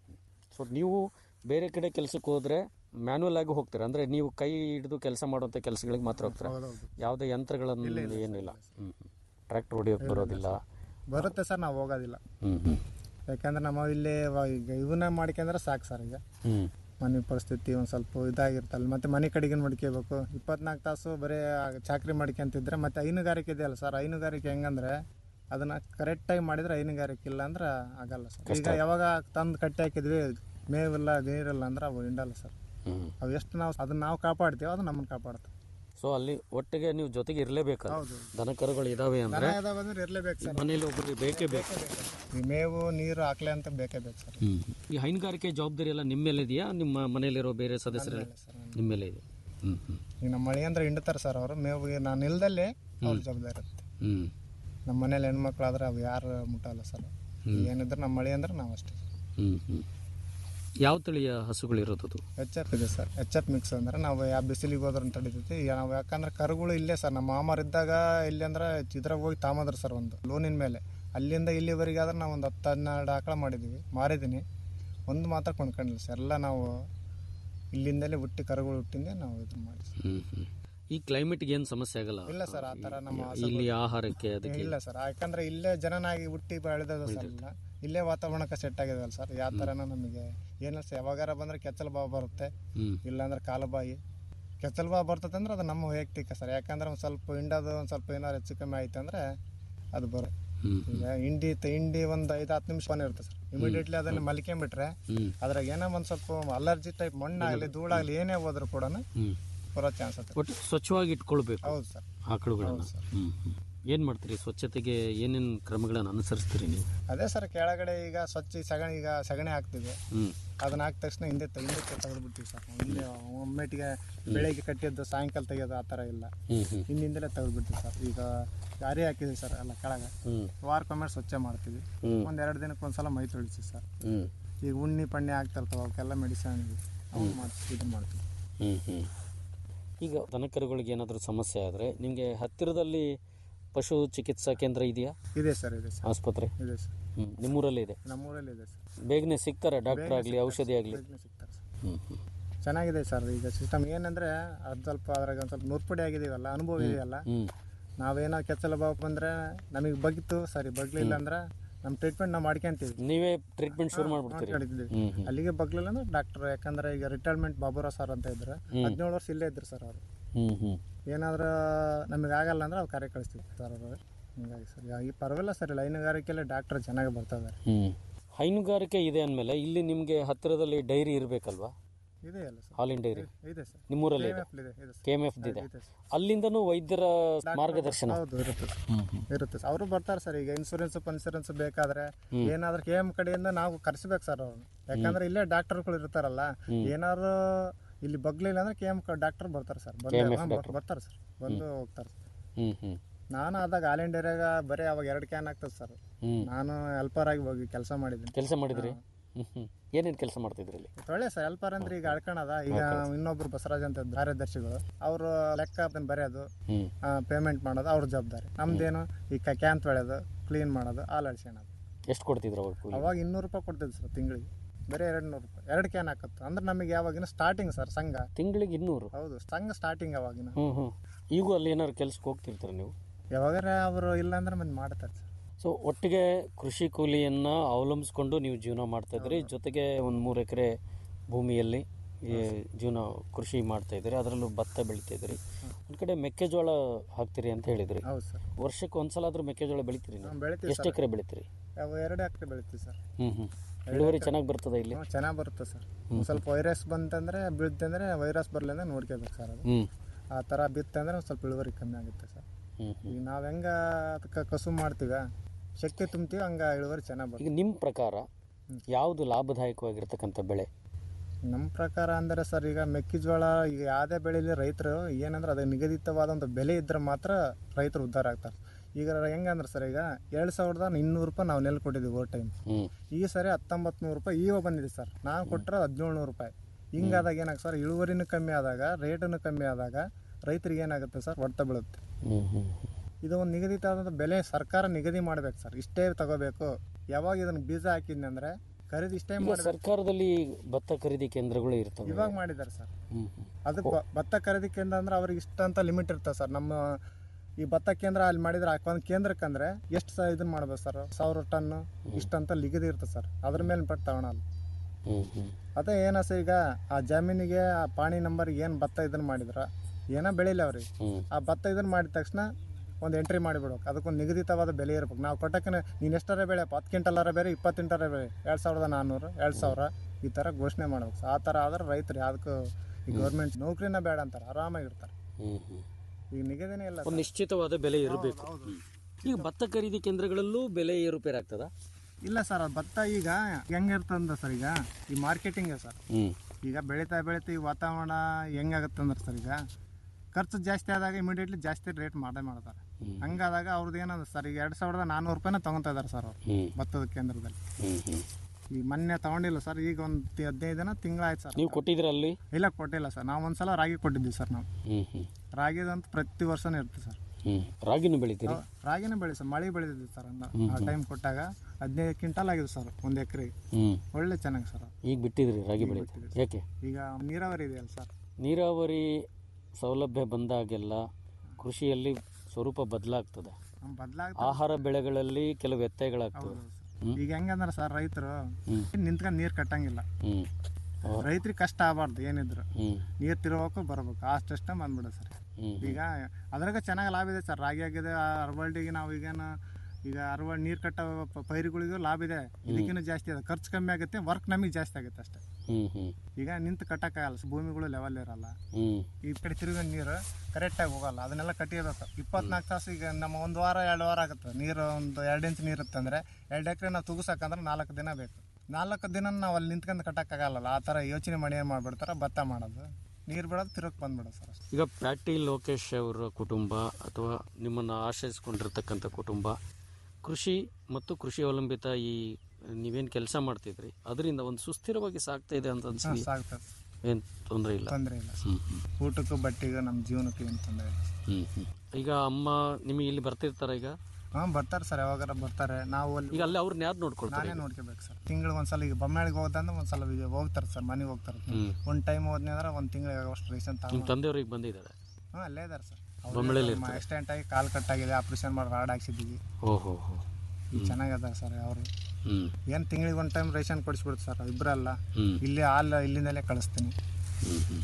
ಸೊ ನೀವು ಬೇರೆ ಕಡೆ ಕೆಲಸಕ್ಕೆ ಹೋದ್ರೆ ಮ್ಯಾನ್ಯಲ್ ಆಗಿ ಹೋಗ್ತೀರಾ ಅಂದ್ರೆ ನೀವು ಕೈ ಹಿಡಿದು ಕೆಲಸ ಮಾಡುವಂಥ ಕೆಲಸಗಳಿಗೆ ಮಾತ್ರ ಹೋಗ್ತೀರಾ ಹೌದೌದು ಯಾವುದೇ ಯಂತ್ರಗಳನ್ನು ಏನಿಲ್ಲ ಹ್ಮ್ ಟ್ರ್ಯಾಕ್ಟರ್ ಹೊಡಿಯೋಕೆ ಬರೋದಿಲ್ಲ ಬರುತ್ತೆ ಸರ್ ನಾವು ಹೋಗೋದಿಲ್ಲ ಹ್ಮ್ ಹ್ಮ್ ಯಾಕಂದ್ರೆ ನಮ್ಮ ಇಲ್ಲಿ ವ- ಈಗ ಇವನ್ನ ಮಾಡ್ಕೊಂಡ್ರೆ ಸಾಕು ಸರ್ ಈಗ ಹ್ಮ್ ಮನೆ ಪರಿಸ್ಥಿತಿ ಒಂದು ಸ್ವಲ್ಪ ಇದಾಗಿರ್ತಲ್ಲ ಮತ್ತೆ ಮನೆ ಕಡೆಗೆ ಮಡ್ಕೋಬೇಕು ಇಪ್ಪತ್ನಾಲ್ಕು ತಾಸು ಬರೀ ಚಾಕ್ರಿ ಮಾಡ್ಕೊಂತಿದ್ರೆ ಮತ್ತೆ ಹೈನುಗಾರಿಕೆ ಇದೆಯಲ್ಲ ಸರ್ ಹೈನುಗಾರಿಕೆ ಹೆಂಗಂದ್ರೆ ಅದನ್ನ ಕರೆಕ್ಟಾಗಿ ಮಾಡಿದ್ರೆ ಹೈನುಗಾರಿಕೆ ಇಲ್ಲ ಅಂದ್ರೆ ಆಗಲ್ಲ ಸರ್ ಈಗ ಯಾವಾಗ ತಂದು ಕಟ್ಟಿ ಹಾಕಿದ್ವಿ ಮೇವಿಲ್ಲ ನೀರಿಲ್ಲ ಅಂದ್ರೆ ಅವು ಹಿಂಡಲ್ಲ ಸರ್ ಹ್ಮ್ ಅವು ಎಷ್ಟು ನಾವು ಅದನ್ನ ನಾವು ಕಾಪಾಡ್ತೀವಿ ಅದು ನಮ್ಮನ್ನು ಕಾಪಾಡುತ್ತೆ ಸೊ ಅಲ್ಲಿ ಒಟ್ಟಿಗೆ ನೀವು ಜೊತೆಗೆ ಇರಲೇಬೇಕು ಹೌದು ದನ ಕರುಗಳು ಇದಾವೆ ಅಂದ್ರೆ ದನ ಇದಾವೆ ಅಂದ್ರೆ ಇರಲೇಬೇಕು ಸರ್ ಮನೇಲಿ ಒಬ್ಬರಿಗೆ ಬೇಕೇ ಬೇಕು ಈ ಮೇವು ನೀರು ಹಾಕ್ಲೆ ಅಂತ ಬೇಕೇ ಬೇಕು ಸರ್ ಈ ಹೈನುಗಾರಿಕೆ ಜವಾಬ್ದಾರಿ ಎಲ್ಲ ನಿಮ್ಮ ಮೇಲೆ ಇದೆಯಾ ನಿಮ್ಮ ಮನೆಯಲ್ಲಿರೋ ಬೇರೆ ಸದಸ್ಯರೆಲ್ಲ ಸರ್ ನಿಮ್ಮ ಮೇಲೆ ಇದೆ ಹ್ಮ್ ಹ್ಮ್ ಈಗ ನಮ್ಮ ಮಳೆ ಅಂದ್ರೆ ಹಿಂಡ್ತಾರೆ ಸರ್ ಅವರು ಮೇವಿಗೆ ನಾನು ಇಲ್ದಲ್ಲೇ ಅವ್ರ ಜವಾಬ್ದಾರಿ ಇರುತ್ತೆ ಹ್ಮ್ ನಮ್ಮ ಮನೇಲಿ ಹೆಣ್ಮಕ್ಳು ಆದ್ರೆ ಅವು ಯಾರು ಮುಟ್ಟಲ್ಲ ಸರ್ ಏನಿದ್ರೆ ನಮ್ಮ ಮಳೆ ಅಂದ್ರೆ ನಾವು ಅಷ್ಟೇ ಹ್ಞೂ ಹ್ಞೂ ಯಾವ ತಳಿಯ ಹಸುಗಳಿರೋದು ಅದು ಎಚ್ ಎಫ್ ಇದೆ ಸರ್ ಎಚ್ ಎಫ್ ಮಿಕ್ಸ್ ಅಂದ್ರೆ ನಾವು ಯಾವ ಬಿಸಿಲಿಗೆ ಹೋದ್ರೆ ತಡಿತೈತಿ ಈಗ ನಾವು ಯಾಕಂದ್ರೆ ಕರುಗಳು ಇಲ್ಲೇ ಸರ್ ನಮ್ಮ ಮಾಮಾರ್ ಇದ್ದಾಗ ಇಲ್ಲಿ ಅಂದ್ರೆ ಇದ್ರಾಗ ಹೋಗಿ ತಾಮದ್ರ ಸರ್ ಒಂದು ಲೋನಿನ ಮೇಲೆ ಅಲ್ಲಿಂದ ಇಲ್ಲಿವರೆಗೆ ಆದ್ರೆ ನಾವು ಒಂದು ಹತ್ತು ಹನ್ನೆರಡು ಆಕಳ ಮಾಡಿದ್ದೀವಿ ಮಾರಿದ್ದೀನಿ ಒಂದು ಮಾತ್ರ ಕೊಂಡ್ಕೊಂಡಿಲ್ಲ ಸರ್ ಎಲ್ಲ ನಾವು ಇಲ್ಲಿಂದಲೇ ಹುಟ್ಟಿ ಕರುಗಳು ಹುಟ್ಟಿಂದೆ ನಾವು ಇದು ಮಾಡಿ ಹ್ಞೂ ಹ್ಞೂ ಈ ಕ್ಲೈಮೇಟ್ಗೆ ಏನು ಸಮಸ್ಯೆ ಆಗಲ್ಲ ಇಲ್ಲ ಸರ್ ಆ ಥರ ನಮ್ಮ ಇಲ್ಲಿ ಆಹಾರಕ್ಕೆ ಅದಕ್ಕೆ ಇಲ್ಲ ಸರ್ ಯಾಕಂದ್ರೆ ಇಲ್ಲೇ ಜನನಾಗಿ ಹುಟ್ಟಿ ಬೆಳೆದದ ಸರ್ ಇಲ್ಲ ಇಲ್ಲೇ ವಾತಾವರಣಕ್ಕೆ ಸೆಟ್ ಆಗಿದೆವಲ್ಲ ಸರ್ ಯಾವ ಥರನ ನಮಗೆ ಏನಿಲ್ಲ ಸರ್ ಯಾವಾಗಾರ ಬಂದ್ರೆ ಕೆಚ್ಚಲು ಬಾವು ಬರುತ್ತೆ ಹ್ಞೂ ಇಲ್ಲಾಂದ್ರೆ ಕಾಲುಬಾಯಿ ಕೆಚ್ಚಲು ಬಾವು ಬರ್ತದೆ ಅಂದ್ರೆ ಅದು ನಮ್ಮ ವೈಯಕ್ತಿಕ ಸರ್ ಯಾಕಂದ್ರೆ ಒಂದು ಸ್ವಲ್ಪ ಹಿಂಡೋದು ಒಂದು ಸ್ವಲ್ಪ ಏನಾರು ಹೆಚ್ಚು ಕಮ್ಮಿ ಆಯ್ತು ಅಂದ್ರೆ ಅದು ಬರೋ ಹ್ಞೂ ಈಗ ಹಿಂಡಿ ತ- ಹಿಂಡಿ ಒಂದು ಐದು ಹತ್ತು ನಿಮಿಷ ಕೊನೆ ಇರುತ್ತೆ ಸರ್ ಇಮಿಡಿಯೇಟ್ಲಿ ಅದನ್ನು ಮಲ್ಕೊಂಬಿಟ್ರೆ ಹ್ಞೂ ಅದ್ರಾಗ ಏನೋ ಒಂದು ಸ್ವಲ್ಪ ಅಲರ್ಜಿ ಟೈಪ್ ಮಣ್ಣಾಗಲಿ ಧೂಳಾಗಲಿ ಏನೇ ಹೋದ್ರು ಕೂಡ ಹ್ಞೂ ಬರೋ ಚಾನ್ಸ್ ಆಗುತ್ತೆ ಒಟ್ಟು ಸ್ವಚ್ಛವಾಗಿ ಇಟ್ಕೊಳ್ಬೇಕು ಹೌದು ಸರ್ ಆಕಳುಗಳನ್ನ ಹ್ಞೂ ಹ್ಞೂ ಏನು ಮಾಡ್ತೀರಿ ಸ್ವಚ್ಛತೆಗೆ ಏನೇನು ಕ್ರಮಗಳನ್ನು ಅನುಸರಿಸ್ತೀರಿ ನೀವು ಅದೇ ಸರ್ ಕೆಳಗಡೆ ಈಗ ಸ್ವಚ್ಛ ಈ ಸಗಣಿ ಈಗ ಸಗಣಿ ಹಾಕ್ತೀವಿ ಹ್ಞೂ ಅದನ್ನ ಹಾಕಿದ ತಕ್ಷಣ ಹಿಂದೆ ತ- ಹಿಂದಕ್ಕೆ ತೆಗೆದ್ಬಿಡ್ತೀವಿ ಸರ್ ಹಿಂದೆ ಒಮ್ಮೆಟ್ಟಿಗೆ ಬೆಳಗ್ಗೆ ಕಟ್ಟಿದ್ದು ಸಾಯಂಕಾಲ ತೆಗೆಯೋದು ಆ ಥರ ಇಲ್ಲ ಹ್ಞೂ ಹ್ಞೂ ಹಿಂದಿಂದಲೇ ತೆಗೆದ್ಬಿಡ್ತೀವಿ ಸರ್ ಈಗ ಗಾರಿ ಹಾಕಿದ್ವಿ ಸರ್ ಎಲ್ಲ ಕೆಳಗೆ ಹ್ಞೂ ವಾರಕ್ಕೊಮ್ಮೆ ಸ್ವಚ್ಛ ಮಾಡ್ತೀವಿ ಹ್ಞೂ ಒಂದು ಎರಡು ದಿನಕ್ಕೆ ಒಂದ್ಸಲ ಮೈ ತೊಳಿಸಿ ಸರ್ ಹ್ಞೂ ಈಗ ಉಣ್ಣಿ ಪಣ್ಣೆ ಆಗ್ತಿರ್ತಾವೆ ಅವಕ್ಕೆಲ್ಲ ಮೆಡಿಸನ್ ಅವು ಮಾಡಿಸಿ ಇದು ಮಾಡ್ತೀವಿ ಹ್ಞೂ ಹ್ಞೂ ಈಗ ದನಕರುಗಳಿಗೆ ಏನಾದರೂ ಸಮಸ್ಯೆ ಆದರೆ ನಿಮಗೆ ಹತ್ತಿರದಲ್ಲಿ ಪಶು ಚಿಕಿತ್ಸಾ ಕೇಂದ್ರ ಇದೆಯಾ ಇದೆ ಸರ್ ಇದೆ ಸರ್ ಆಸ್ಪತ್ರೆ ಇದೆ ಸರ್ ಹ್ಞೂ ನಿಮ್ಮೂರಲ್ಲೇ ಇದೆ ನಮ್ಮೂರಲ್ಲಿ ಇದೆ ಸರ್ ಬೇಗನೆ ಸಿಗ್ತಾರೆ ಡಾಕ್ಟರ್ ಆಗಲಿ ಔಷಧಿ ಆಗಲಿ ಬೇಗನೆ ಸಿಗ್ತಾರೆ ಸರ್ ಹ್ಞೂ ಹ್ಞೂ ಚೆನ್ನಾಗಿದೆ ಸರ್ ಈಗ ಸಿಸ್ಟಮ್ ಏನಂದ್ರೆ ಅದು ಸ್ವಲ್ಪ ಅದ್ರಾಗ ಒಂದು ಸ್ವಲ್ಪ ನೂರ್ಪಡಿ ಆಗಿದೀವಲ್ಲ ಅನುಭವ ಇದೆಯಲ್ಲ ಹ್ಞೂ ನಾವೇನೋ ಕೆಚ್ಚಲ ಬಾವು ಬಂದ್ರೆ ನಮಗೆ ಬಗ್ಗಿತ್ತು ಸರಿ ಬಗ್ಲಿಲ್ಲ ಅಂದ್ರೆ ನಮ್ಮ ಟ್ರೀಟ್ಮೆಂಟ್ ನಾವು ಮಾಡ್ಕೊಂತೀವಿ ನೀವೇ ಟ್ರೀಟ್ಮೆಂಟ್ ಶುರು ಮಾಡಿಬಿಡ್ತೀರಿ ಮಾಡ್ಕೊಂಡಿದ್ದೀವಿ ಹ್ಞೂ ಹ್ಞೂ ಅಲ್ಲಿಗೆ ಬಗ್ಲಿಲ್ಲ ಅಂದ್ರೆ ಡಾಕ್ಟರ್ ಯಾಕಂದ್ರೆ ಈಗ ರಿಟೈರ್ಮೆಂಟ್ ಬಾಬುರಾವ್ ಸರ್ ಅಂತ ಇದ್ರು ಹದಿನೇಳು ವರ್ಷ ಇಲ್ಲೇ ಇದ್ರು ಸರ್ ಅವರು ಹ್ಞೂ ಹ್ಞೂ ಏನಾದ್ರೂ ನಮಗೆ ಆಗಲ್ಲ ಅಂದ್ರೆ ಅವ್ರು ಕಾರ್ಯ ಕಳಿಸ್ತೀವಿ ಸರ್ ಅವರು ಹಿಂಗಾಗಿ ಸರ್ ಈ ಪರವಾಗಿಲ್ಲ ಸರ್ ಇಲ್ಲಿ ಹೈನುಗಾರಿಕೆಯಲ್ಲಿ ಡಾಕ್ಟರ್ ಚೆನ್ನಾಗಿ ಬರ್ತಾ ಇದ್ದಾರೆ ಹ್ಞೂ ಹೈನುಗಾರಿಕೆ ಇದೆ ಅಂದಮೇಲೆ ಇಲ್ಲಿ ನಿಮಗೆ ಹತ್ತಿರದಲ್ಲಿ ಡೈರಿ ಇರಬೇಕಲ್ವಾ ಇದೆ ಅಲ್ಲ ಸರ್ ಹಾಲಿನ ಡೈರಿ ಇದೆ ಸರ್ ನಿಮ್ಮೂರಲ್ಲಿ ಇದೆ KMF ಇದೆ ಇದೆ ಸರ್ ಕೆ ಎಮ್ ಎಫ್ ಇದೆ ಇದೆ ಸರ್ ಅಲ್ಲಿಂದನೂ ವೈದ್ಯರ ಮಾರ್ಗದರ್ಶನ ಹೌದು ಇರುತ್ತೆ ಸರ್ ಹ್ಞೂ ಹ್ಞೂ ಇರುತ್ತೆ ಸರ್ ಅವರು ಬರ್ತಾರೆ ಸರ್ ಈಗ ಇನ್ಸೂರೆನ್ಸ್ ಪನ್ಸೂರೆನ್ಸ್ ಬೇಕಾದ್ರೆ ಏನಾದ್ರೂ ಕೆ ಎಮ್ ಕಡೆಯಿಂದ ನಾವು ಕರ್ಸ್ಬೇಕು ಸರ್ ಅವ್ರನ್ನ ಯಾಕಂದ್ರೆ ಇಲ್ಲೇ ಡಾಕ್ಟರ್ಗಳು ಇರ್ತಾರಲ್ಲ ಏನಾದ್ರು ಇಲ್ಲಿ ಬಗ್ಲಿಲ್ಲ ಅಂದ್ರೆ ಕೆ ಎಮ್ ಡಾಕ್ಟರ್ ಬರ್ತಾರೆ ಸರ್ ಬಂದು ಹಾ, ಬರ್- ಬರ್ತಾರೆ ಸರ್ ಬಂದು ಹೋಗ್ತಾರೆ ಸರ್ ಹ್ಞೂ ಹ್ಞೂ ನಾನು ಆದಾಗ ಆಲ್ ಇಂಡಿಯಾಗ ಬರೀ ಅವಾಗ ಎರಡು ಕ್ಯಾನ್ ಆಗ್ತದೆ ಸರ್ ಹ್ಞೂ ನಾನು ಹೆಲ್ಪರ್ ಆಗಿ ಹೋಗಿ ಕೆಲಸ ಮಾಡಿದ್ದೀನಿ ಕೆಲಸ ಮಾಡಿದ್ರಿ ಹ್ಞೂ ಹ್ಞೂ ಏನೇನು ಕೆಲಸ ಮಾಡ್ತಿದ್ರಿ ಇಲ್ಲಿ ಒಳ್ಳೆ ಸರ್ ಹೆಲ್ಪರ್ ಅಂದ್ರೆ ಈಗ ಅಳ್ಕಣದ ಈಗ ಇನ್ನೊಬ್ರು ಬಸವರಾಜ್ ಅಂತ ಕಾರ್ಯದರ್ಶಿಗಳು ಅವರು ಲೆಕ್ಕ ಅದನ್ನ ಬರೆಯೋದು ಹ್ಞೂ ಪೇಮೆಂಟ್ ಮಾಡೋದು ಅವ್ರ ಜವಾಬ್ದಾರಿ ನಮ್ದೇನು ಈ ಕ್ಯಾನ್ ತೊಳೆಯೋದು ಕ್ಲೀನ್ ಮಾಡೋದು ಹಾಲು ಅಳ್ಸ್ಕೊಳೋದು ಎಷ್ಟು ಕೊಡ್ತಿದ್ರು ಅವಾಗ ಕೂಲಿ ಅವಾಗ ಇನ್ನೂರು ರೂಪಾಯಿ ಕೊಡ್ತಿದ್ವಿ ಸರ್ ತಿಂಗಳಿಗೆ ಬರೀ ಎರಡು ನೂರು ರೂಪಾಯಿ ಎರಡು ಕ್ಯಾನ್ ಹಾಕತ್ತು ಅಂದ್ರೆ ನಮಗೆ ಯಾವಾಗಿನ ಸ್ಟಾರ್ಟಿಂಗ್ ಸರ್ ಸಂಘ ತಿಂಗಳಿಗೆ ಇನ್ನೂರು ಹೌದು ಸಂಘ ಸ್ಟಾರ್ಟಿಂಗ್ ಅವಾಗಿನ ಹ್ಞೂ ಹ್ಞೂ ಈಗೂ ಅಲ್ಲಿ ಏನಾದ್ರು ಕೆಲ್ಸಕ್ಕೆ ಹೋಗ್ತಿರ್ತೀರ ನೀವು ಯಾವಾಗಾರ ಅವರು ಇಲ್ಲ ಅಂದ್ರೆ ಮತ್ತೆ ಮಾಡ್ತಾರೆ ಸರ್ ಸೊ ಒಟ್ಟಿಗೆ ಕೃಷಿ ಕೂಲಿಯನ್ನು ಅವಲಂಬಿಸ್ಕೊಂಡು ನೀವು ಜೀವನ ಮಾಡ್ತಾ ಇದ್ರಿ ಜೊತೆಗೆ ಒಂದು ಮೂರು ಎಕರೆ ಭೂಮಿಯಲ್ಲಿ ಈ ಜೀವನ ಕೃಷಿ ಮಾಡ್ತಾ ಇದ್ರಿ ಅದರಲ್ಲೂ ಭತ್ತ ಬೆಳಿತಾ ಇದ್ರಿ ಒಂದು ಕಡೆ ಮೆಕ್ಕೆಜೋಳ ಹಾಕ್ತೀರಿ ಅಂತ ಹೇಳಿದ್ರಿ ಹೌದು ಸರ್ ವರ್ಷಕ್ಕೆ ಒಂದ್ಸಲ ಆದ್ರೂ ಮೆಕ್ಕೆಜೋಳ ಬೆಳಿತೀರಿ ನೀವು ನಾವು ಬೆಳಿತೀವಿ ಎಷ್ಟು ಎಕರೆ ಬೆಳಿತೀರಿ ಯಾವ ಎರಡು ಎಕರೆ ಬೆಳಿತೀವಿ ಸರ್ ಹ್ಞೂ ಹ್ಞೂ ಇಳುವರಿ ಚೆನ್ನಾಗಿ ಬರ್ತದ ಇಲ್ಲಿ ಹ್ಞೂ ಚೆನ್ನಾಗಿ ಬರುತ್ತೆ ಸರ್ ಒಂದ್ ಸ್ವಲ್ಪ ವೈರಸ್ ಬಂತಂದ್ರೆ ಬೀಳ್ತಂದ್ರೆ ವೈರಸ್ ಬರಲಿಂದ ನೋಡ್ಕೋಬೇಕು ಸರ್ ಅದು ಹ್ಞೂ ಆ ಥರ ಬಿತ್ತಂದ್ರೆ ಒಂದು ಸ್ವಲ್ಪ ಇಳುವರಿ ಕಮ್ಮಿ ಆಗುತ್ತೆ ಸರ್ ಹ್ಞೂ ಹ್ಞೂ ಈಗ ನಾವು ಹೆಂಗ ಅದಕ್ಕೆ ಕಸು ಮಾಡ್ತೀವ ಶಕ್ತಿ ತುಂಬ್ತೀವಿ ಹಂಗೆ ಇಳುವರಿ ಚೆನ್ನಾಗಿ ಬರುತ್ತೆ ಈಗ ನಿಮ್ಮ ಪ್ರಕಾರ ಯಾವುದು ಲಾಭದಾಯಕವಾಗಿರ್ತಕ್ಕಂಥ ಬೆಳೆ ನಮ್ಮ ಪ್ರಕಾರ ಅಂದರೆ ಸರ್ ಈಗ ಮೆಕ್ಕೆಜೋಳ ಈಗ ಯಾವುದೇ ಬೆಳೆಯಲ್ಲಿ ರೈತರು ಏನಂದ್ರೆ ಅದಕ್ಕೆ ನಿಗದಿತವಾದ ಒಂದು ಬೆಲೆ ಇದ್ರೆ ಮಾತ್ರ ರೈತರು ಉದ್ಧಾರ ಆಗ್ತಾರೆ ಈಗ ಹೆಂಗಂದ್ರೆ ಸರ್ ಈಗ ಎರಡು ಸಾವಿರದ ಇನ್ನೂರು ರೂಪಾಯಿ ನಾವು ನೆಲ್ ಕೊಟ್ಟಿದ್ದೀವಿ ಓವರ್ ಟೈಮ್ ಹ್ಞೂ ಈ ಸರಿ ಹತ್ತೊಂಬತ್ತು ನೂರು ರೂಪಾಯಿ ಈಗ ಬಂದಿದೆ ಸರ್ ನಾವು ಕೊಟ್ಟರೆ ಹದಿನೇಳು ನೂರು ರೂಪಾಯಿ ಹಿಂಗಾದಾಗ ಏನಾಗ ಸರ್ ಇಳುವರಿನೂ ಕಮ್ಮಿ ಆದಾಗ ರೇಟನ್ನು ಕಮ್ಮಿ ಆದಾಗ ರೈತರಿಗೆ ಏನಾಗುತ್ತೆ ಸರ್ ಹೊಡ್ತ ಬೀಳುತ್ತೆ ಹ್ಞೂ ಹ್ಞೂ ಇದು ಒಂದು ನಿಗದಿತವಾದ ಬೆಲೆ ಸರ್ಕಾರ ನಿಗದಿ ಮಾಡ್ಬೇಕು ಸರ್ ಇಷ್ಟೇ ತಗೋಬೇಕು ಯಾವಾಗ ಇದನ್ನ ಬೀಜ ಹಾಕಿದ್ನಿ ಅಂದ್ರೆ ಖರೀದಿ ಇಷ್ಟೇ ಈಗ ಮಾಡಿ ಸರ್ಕಾರದಲ್ಲಿ ಭತ್ತ ಖರೀದಿ ಕೇಂದ್ರಗಳು ಇರ್ತವೆ ಇವಾಗ ಮಾಡಿದ್ದಾರೆ ಸರ್ ಹ್ಞೂ ಹ್ಞೂ ಅದು ಬ- ಭತ್ತ ಖರೀದಿ ಕೇಂದ್ರ ಅಂದ್ರೆ ಅವ್ರಿಗೆ ಇಷ್ಟ ಅಂತ ಲಿಮಿಟ್ ಇರ್ತದೆ ಸರ್ ನಮ್ಮ ಈ ಭತ್ತ ಕೇಂದ್ರ ಅಲ್ಲಿ ಮಾಡಿದ್ರೆ ಆ ಒಂದು ಕೇಂದ್ರಕ್ಕೆ ಅಂದ್ರೆ ಎಷ್ಟು ಸ ಇದನ್ನ ಮಾಡ್ಬೇಕು ಸರ್ ಸಾವಿರ ಟನ್ನು ಇಷ್ಟಂತ ನಿಗದಿ ಇರ್ತದೆ ಸರ್ ಅದ್ರ ಮೇಲೆ ಪಟ್ಟು ತಗೊಳಲ್ಲ ಹ್ಞೂ ಹ್ಞೂ ಅದೇ ಏನ ಸರ್ ಈಗ ಆ ಜಮೀನಿಗೆ ಆ ಪಾಣಿ ನಂಬರ್ ಏನು ಭತ್ತ ಇದನ್ನ ಮಾಡಿದ್ರ ಏನೋ ಬೆಳಿಲ್ಲ ಅವ್ರಿಗೆ ಹ್ಞೂ ಆ ಭತ್ತ ಇದನ್ನ ಮಾಡಿದ ತಕ್ಷಣ ಒಂದು ಎಂಟ್ರಿ ಮಾಡಿಬಿಡ್ಬೇಕು ಅದಕ್ಕೊಂದು ನಿಗದಿತವಾದ ಬೆಲೆ ಇರ್ಬೇಕು ನಾವು ಕೊಟ್ಟಕ್ಕೆ ನೀನು ಎಷ್ಟರ ಬೆಳೆ ಹತ್ತು ಕ್ವಿಂಟಲರ ಬೇರೆ ಇಪ್ಪತ್ತು ಕ್ವಿಂಟಲರ ಬೆಳೆ ಎರಡು ಸಾವಿರದ ನಾನ್ನೂರು ಎರಡು ಸಾವಿರ ಈ ಥರ ಘೋಷಣೆ ಮಾಡ್ಬೇಕು ಸರ್ ಆ ಥರ ಆದ್ರೆ ರೈತರು ಯಾವುದಕ್ಕೂ ಈ ಗೌರ್ಮೆಂಟ್ ನೌಕರಿನ ಬೇಡ ಅಂತಾರೆ ಆರಾಮಾಗಿರ್ತಾರೆ ಹ್ಞೂ ಹ್ಞೂ ಈಗ ನಿಗದಿನೇ ಇಲ್ಲ ಒಂದು ನಿಶ್ಚಿತವಾದ ಬೆಲೆ ಇರಬೇಕು ಈಗ ಭತ್ತ ಖರೀದಿ ಕೇಂದ್ರಗಳಲ್ಲೂ ಬೆಲೆ ಏರುಪೇರು ಆಗ್ತದ ಇಲ್ಲ ಸರ್ ಅದು ಭತ್ತ ಈಗ ಹೆಂಗಿರ್ತಂದ ಸರ್ ಈಗ ಈ ಮಾರ್ಕೆಟಿಂಗ್ ಸರ್ ಹ್ಞೂ ಈಗ ಬೆಳೀತಾ ಬೆಳೀತಾ ಈ ವಾತಾವರಣ ಹೆಂಗಾಗತ್ತಂದ್ರೆ ಸರ್ ಈಗ ಖರ್ಚು ಜಾಸ್ತಿ ಆದಾಗ ಇಮಿಡಿಯೇಟ್ಲಿ ಜಾಸ್ತಿ ರೇಟ್ ಮಾಡೇ ಮಾಡ್ತಾರೆ ಹಂಗಾದಾಗ ಅವ್ರದ್ದು ಏನಂದ್ರೆ ಸರ್ ಈಗ ಎರಡು ಸಾವಿರದ ನಾನ್ನೂರು ರೂಪಾಯಿನ ತೊಗೊತಾ ಇದ್ದಾರೆ ಸರ್ ಅವ್ರು ಹ್ಮ್. ಭತ್ತದ ಕೇಂದ್ರದಲ್ಲಿ ಹ್ಮ್ ಹ್ಮ್ ಈ ಮೊನ್ನೆ ತಗೊಂಡಿಲ್ಲ ಸರ್ ಈಗ ಒಂದು ಹದಿನೈದು ದಿನ ತಿಂಗಳಾಯ್ತು ಸರ್ ನೀವು ಕೊಟ್ಟಿದ್ದೀರಾ ಅಲ್ಲಿ ಇಲ್ಲ ಕೊಟ್ಟಿಲ್ಲ ಸರ್ ನಾವು ಒಂದ್ಸಲ ರಾಗಿ ಕೊಟ್ಟಿದ್ದೀವಿ ಸರ್ ನಾವು ಹ್ಮ್ ಹ್ಮ್ ರಾಗಿದಂತೂ ಪ್ರತಿ ವರ್ಷನೂ ಇರುತ್ತೆ ಸರ್ ಹ್ಮ್ ರಾಗಿನೂ ಬೆಳಿತೀರಿ ರಾಗಿನೇ ಬೆಳೆ ಸರ್ ಮಳೆ ಬೆಳೆದಿದ್ವಿ ಸರ್ ಅಂದ ಆ ಟೈಮ್ ಕೊಟ್ಟಾಗ ಹದಿನೈದು ಕ್ವಿಂಟಲ್ ಆಗಿದೆ ಸರ್ ಒಂದು ಎಕರೆಗೆ ಹ್ಮ್ ಒಳ್ಳೆ ಚೆನ್ನಾಗಿ ಸರ್ ಈಗ ಬಿಟ್ಟಿದ್ರಿ ರಾಗಿ ಬೆಳೀತೀರಿ ಯಾಕೆ ಈಗ ನೀರಾವರಿ ಇದೆಯಲ್ಲ ಸರ್ ನೀರಾವರಿ ಸೌಲಭ್ಯ ಬಂದಾಗೆಲ್ಲ ಕೃಷಿಯಲ್ಲಿ ಸ್ವರೂಪ ಬದಲಾಗ್ತದೆ ನಮ್ಮ ಬದಲಾಗ ಆಹಾರ ಬೆಳೆಗಳಲ್ಲಿ ಕೆಲವು ವ್ಯತ್ಯಯಗಳಾಗ್ತವೆ ಹ್ಮ್. ಈಗ ಹೆಂಗಂದ್ರೆ ಸರ್ ರೈತರು ಹ್ಮ್. ನಿಂತ್ಕೊಂಡು ನೀರು ಕಟ್ಟಂಗಿಲ್ಲ ಹ್ಮ್ ಆ, ರೈತರಿಗೆ ಕಷ್ಟ ಆಗಬಾರ್ದು ಏನಿದ್ರು ಹ್ಮ್ ನೀರು ತಿರ್ಬೇಕು ಬರಬೇಕು ಅಷ್ಟಷ್ಟೇ ಬಂದ್ಬಿಡ ಸರ್ ಹ್ಮ್ ಈಗ ಅದ್ರಾಗ ಚೆನ್ನಾಗಿ ಲಾಭ ಇದೆ ಸರ್ ರಾಗಿ ಆಗಿದೆ ಅರವಲ್ಡಿಗೆ ನಾವು ಈಗೇನು ಈಗ ಅರವಲ್ ನೀರು ಕಟ್ಟೋ ಪ- ಪೈರುಗಳಿಗೂ ಲಾಭ ಇದೆ ಇದಕ್ಕಿಂತ ಜಾಸ್ತಿ ಇದೆ ಖರ್ಚು ಕಮ್ಮಿ ಆಗುತ್ತೆ ವರ್ಕ್ ನಮಗೆ ಜಾಸ್ತಿ ಆಗುತ್ತೆ ಅಷ್ಟೇ ಹ್ಮ್ ಹ್ಮ್ ಈಗ ನಿಂತು ಕಟ್ಟಕ್ಕಾಗಲ್ಲ ಸರ್, ಭೂಮಿಗಳು ಲೆವೆಲ್ ಇರಲ್ಲ ಹ್ಮ್ ಈ ಕಡೆ ತಿರುಗೋ ನೀರು ಕರೆಕ್ಟಾಗಿ ಹೋಗಲ್ಲ ಅದನ್ನೆಲ್ಲ ಕಟ್ಟಿರ್ಬೇಕು ಇಪ್ಪತ್ನಾಲ್ಕು ತಾಸು ಈಗ ನಮ್ಮ ಒಂದು ವಾರ ಎರಡು ವಾರ ಆಗುತ್ತೆ ನೀರು ಒಂದು ಎರಡು ಇಂಚ್ ನೀರು ಇರುತ್ತೆ ಅಂದರೆ ಎರಡು ಎಕರೆ ನಾವು ತುಗಿಸಕ್ಕಂದ್ರೆ ನಾಲ್ಕು ದಿನ ಬೇಕು ನಾಲ್ಕು ದಿನ ನಾವು ಅಲ್ಲಿ ನಿಂತ್ಕೊಂಡು ಕಟ್ಟಕ್ಕಾಗಲ್ಲ ಆ ಥರ ಯೋಚನೆ ಮಾಡಿ ಏನು ಮಾಡ್ಬಿಡ್ತಾರೆ ಭತ್ತ ಮಾಡೋದು ನೀರು ಬಿಡೋದು ತಿರುಗಿ ಬಂದ್ಬಿಡೋದು ಸರ್ ಅಷ್ಟೇ ಈಗ ಪ್ಯಾಟಿ ಲೋಕೇಶ್ ಅವರ ಕುಟುಂಬ ಅಥವಾ ನಿಮ್ಮನ್ನು ಆಶ್ರಯಿಸ್ಕೊಂಡಿರ್ತಕ್ಕಂಥ ಕುಟುಂಬ ಕೃಷಿ ಮತ್ತು ಕೃಷಿ ಅವಲಂಬಿತ ಈ ನೀವೇನು ಕೆಲಸ ಮಾಡ್ತಿದ್ರಿ ಅದರಿಂದ ಒಂದು ಸುಸ್ಥಿರವಾಗಿ ಸಾಗ್ತಾ ಇದೆ ಅಂತ ಅನ್ಸಿ ಸಾಗ್ತದೆ ಏನು ತೊಂದರೆ ಇಲ್ಲ ತೊಂದರೆ ಇಲ್ಲ ಹ್ಮ್ ಹ್ಮ್ ಊಟಕ್ಕೂ ಬಟ್ಟೆಗೂ ನಮ್ಮ ಜೀವನಕ್ಕೂ ಏನು ತೊಂದರೆ ಇಲ್ಲ ಹ್ಮ್ ಹ್ಮ್ ಈಗ ಅಮ್ಮ ನಿಮಗೆ ಇಲ್ಲಿ ಬರ್ತಿರ್ತಾರ ಈಗ ಹಾಂ ಬರ್ತಾರೆ ಸರ್ ಯಾವಾಗಾರ ಬರ್ತಾರೆ ನಾವು ಅಲ್ಲಿ ಈಗ ಅಲ್ಲಿ ಅವ್ರನ್ನ ಯಾರು ನೋಡ್ಕೊಳ್ತಾರೆ ನಾನೇ ನೋಡ್ಕೋಬೇಕು ಸರ್ ತಿಂಗಳಿಗೆ ಒಂದ್ಸಲ ಈಗ ಬೊಮ್ಮಾಳಿಗೆ ಹೋದಂದ್ರೆ ಒಂದ್ಸಲ ಈಗ ಹೋಗ್ತಾರೆ ಸರ್ ಮನೆಗೆ ಹೋಗ್ತಾರೆ ಹ್ಮ್. ಒಂದು ಟೈಮ್ ಹೋದ್ನಿ ಅಂದ್ರೆ ಒಂದು ತಿಂಗಳಿಗೆ ಅಷ್ಟು ರೇಷನ್ ನಿಮ್ಮ ತಗೊಂಡು ತಂದೆಯವ್ರಿಗೆ ಬಂದಿದ್ದಾರೆ ಹಾಂ ಅಲ್ಲೇ ಇದ್ದಾರೆ ಸರ್ ಬೊಮ್ಮಳೆಯಲ್ಲಿ ಇರ್ತಾರೆ. ಆಕ್ಸಿಡೆಂಟ್ ಆಗಿ ಕಾಲು ಕಟ್ಟಾಗಿದೆ ಆಪ್ರೇಷನ್ ಮಾಡಿ ರಾಡ್ ಹಾಕ್ಸಿದ್ದೀವಿ ಓಹೋ ಹೋ ಈಗ ಚೆನ್ನಾಗದ ಸರ್ ಅವರು ಹ್ಮ್ ಏನು ತಿಂಗಳಿಗೆ ಒಂದು ಟೈಮ್ ರೇಷನ್ ಕೊಡಿಸ್ಬಿಡುತ್ತೆ ಸರ್ ಇಬ್ಬರಲ್ಲ ಹ್ಮ್ ಇಲ್ಲಿ ಹಾಲು ಇಲ್ಲಿಂದಲೇ ಕಳಿಸ್ತೀನಿ ಹ್ಮ್ ಹ್ಮ್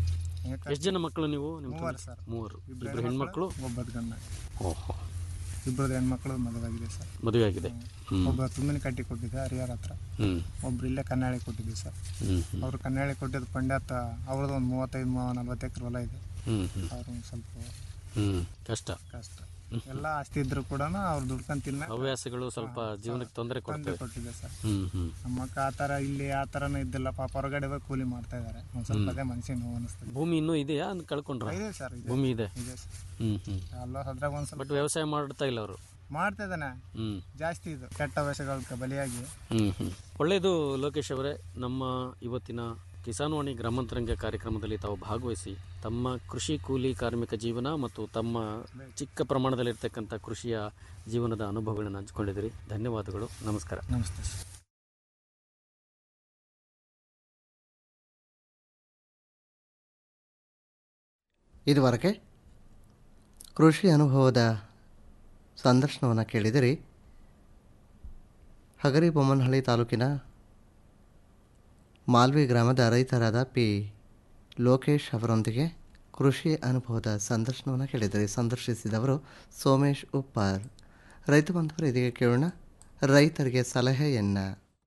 ಯಾಕೆ- ಎಷ್ಟು ಜನ ಮಕ್ಕಳು ನೀವು ನಿಮ್ಮ ಮೂವರು ತಂದೆ? ಸರ್ ಮೂವರು ಇಬ್ರು ಇಬ್ರು ಹೆಣ್ಮಕ್ಳು ಒಬ್ಬರು ಗಂಡ ಓಹೋ ಇಬ್ಬರದ್ದು ಹೆಣ್ಮಕ್ಳು ಮದುವಾಗಿದೆ ಸರ್ ಮದುವೆ ಆಗಿದೆ ಹ್ಮ್ ಒಬ್ಬ ತುಮ್ಮಿನ ಕಟ್ಟಿ ಕೊಟ್ಟಿದ್ದೆ ಹರಿಹರ ಹತ್ರ ಹ್ಮ್ ಒಬ್ರು ಇಲ್ಲೇ ಕನ್ನಳಿ ಕೊಟ್ಟಿದ್ವಿ ಸರ್ ಹ್ಮ್ ಹ್ಮ್ ಅವ್ರು ಕನ್ನಳಿ ಕೊಟ್ಟಿದ್ದು ಪಂಡ್ಯತ್ ಅವ್ರದ್ದು ಒಂದು ಮೂವತ್ತೈದು ಮೂವ ನಲ್ವತ್ತು ಎಕರೆ ಹೊಲ ಇದೆ ಹ್ಮ್ ಹ್ಮ್ ಅವ್ರು ಒಂದು ಸ್ವಲ್ಪ ಹ್ಮ್ ಕಷ್ಟ ಕಷ್ಟ ಎಲ್ಲ ಆಸ್ತಿ ಇದ್ರು ಕೂಡ ಅವ್ರು ದುಡ್ಕೊಂಡು ತಿನ್ನ ಹವ್ಯಾಸಗಳು ಸ್ವಲ್ಪ ಜೀವನಕ್ಕೆ ತೊಂದರೆ ತೊಂದರೆ ಕೊಡ್ತವೆ ಕೊಟ್ಟಿದೆ ಸರ್ ಹ್ಮ್ ಹ್ಮ್ ನಮ್ಮ ಅಕ್ಕ ಆ ಥರ ಇಲ್ಲಿ ಆ ಥರನೂ ಇದ್ದಿಲ್ಲ ಪಾಪ ಹೊರಗಡೆ ಹೋಗಿ ಕೂಲಿ ಮಾಡ್ತಾ ಇದ್ದಾರೆ ಒಂದು ಸ್ವಲ್ಪ ಅದೇ ಮನ್ಸಿಗೆ ನೋವು ಅನಿಸ್ತದೆ ಭೂಮಿ ಇನ್ನೂ ಇದೆಯಾ ಅದ್ ಕಳ್ಕೊಂಡ್ರ ಇದೆ ಸರ್ ಇದೆ ಭೂಮಿ ಇದೆ ಇದೆ ಸರ್ ಹ್ಮ್ ಹ್ಮ್ ಅಲ್ಲ ಅದ್ರಾಗ ಒಂದು ಸ್ವಲ್ಪ ಬಟ್ ವ್ಯವಸಾಯ ಮಾಡ್ತಾ ಇಲ್ಲ ಅವರು ಮಾಡ್ತಾ ಇದ್ದಾನೆ ಹ್ಮ್ ಜಾಸ್ತಿ ಇದು ಕೆಟ್ಟ ಹವ್ಯಾಸಗಳಿಗೆ ಬಲಿಯಾಗಿ ಹ್ಮ್ ಹ್ಮ್ ಒಳ್ಳೆಯದು ಲೋಕೇಶ್ ಅವರೇ ನಮ್ಮ ಇವತ್ತಿನ ಕಿಸಾನ್ವಾಣಿ ಗ್ರಾಮಾಂತರಂಗ ಕಾರ್ಯಕ್ರಮದಲ್ಲಿ ತಾವು ಭಾಗವಹಿಸಿ ತಮ್ಮ ಕೃಷಿ ಕೂಲಿ ಕಾರ್ಮಿಕ ಜೀವನ ಮತ್ತು ತಮ್ಮ ಚಿಕ್ಕ ಪ್ರಮಾಣದಲ್ಲಿರ್ತಕ್ಕಂಥ ಕೃಷಿಯ ಜೀವನದ ಅನುಭವಗಳನ್ನು ಹಂಚಿಕೊಂಡಿದ್ದೀರಿ ಧನ್ಯವಾದಗಳು ನಮಸ್ಕಾರ ನಮಸ್ತೆ ಸರ್ ಇದುವರೆಗೆ ಕೃಷಿ ಅನುಭವದ ಸಂದರ್ಶನವನ್ನು ಕೇಳಿದಿರಿ ಹಗರಿಬೊಮ್ಮನಹಳ್ಳಿ ತಾಲೂಕಿನ ಮಾಲ್ವಿ ಗ್ರಾಮದ ರೈತರಾದ ಪಿ ಲೋಕೇಶ್ ಅವರೊಂದಿಗೆ ಕೃಷಿ ಅನುಭವದ ಸಂದರ್ಶನವನ್ನು ಕೇಳಿದಿರಿ ಸಂದರ್ಶಿಸಿದವರು ಸೋಮೇಶ್ ಉಪ್ಪಾರ್ ರೈತ ಬಾಂಧವರು ಇದೀಗ ಕೇಳೋಣ ರೈತರಿಗೆ ಸಲಹೆಯನ್ನು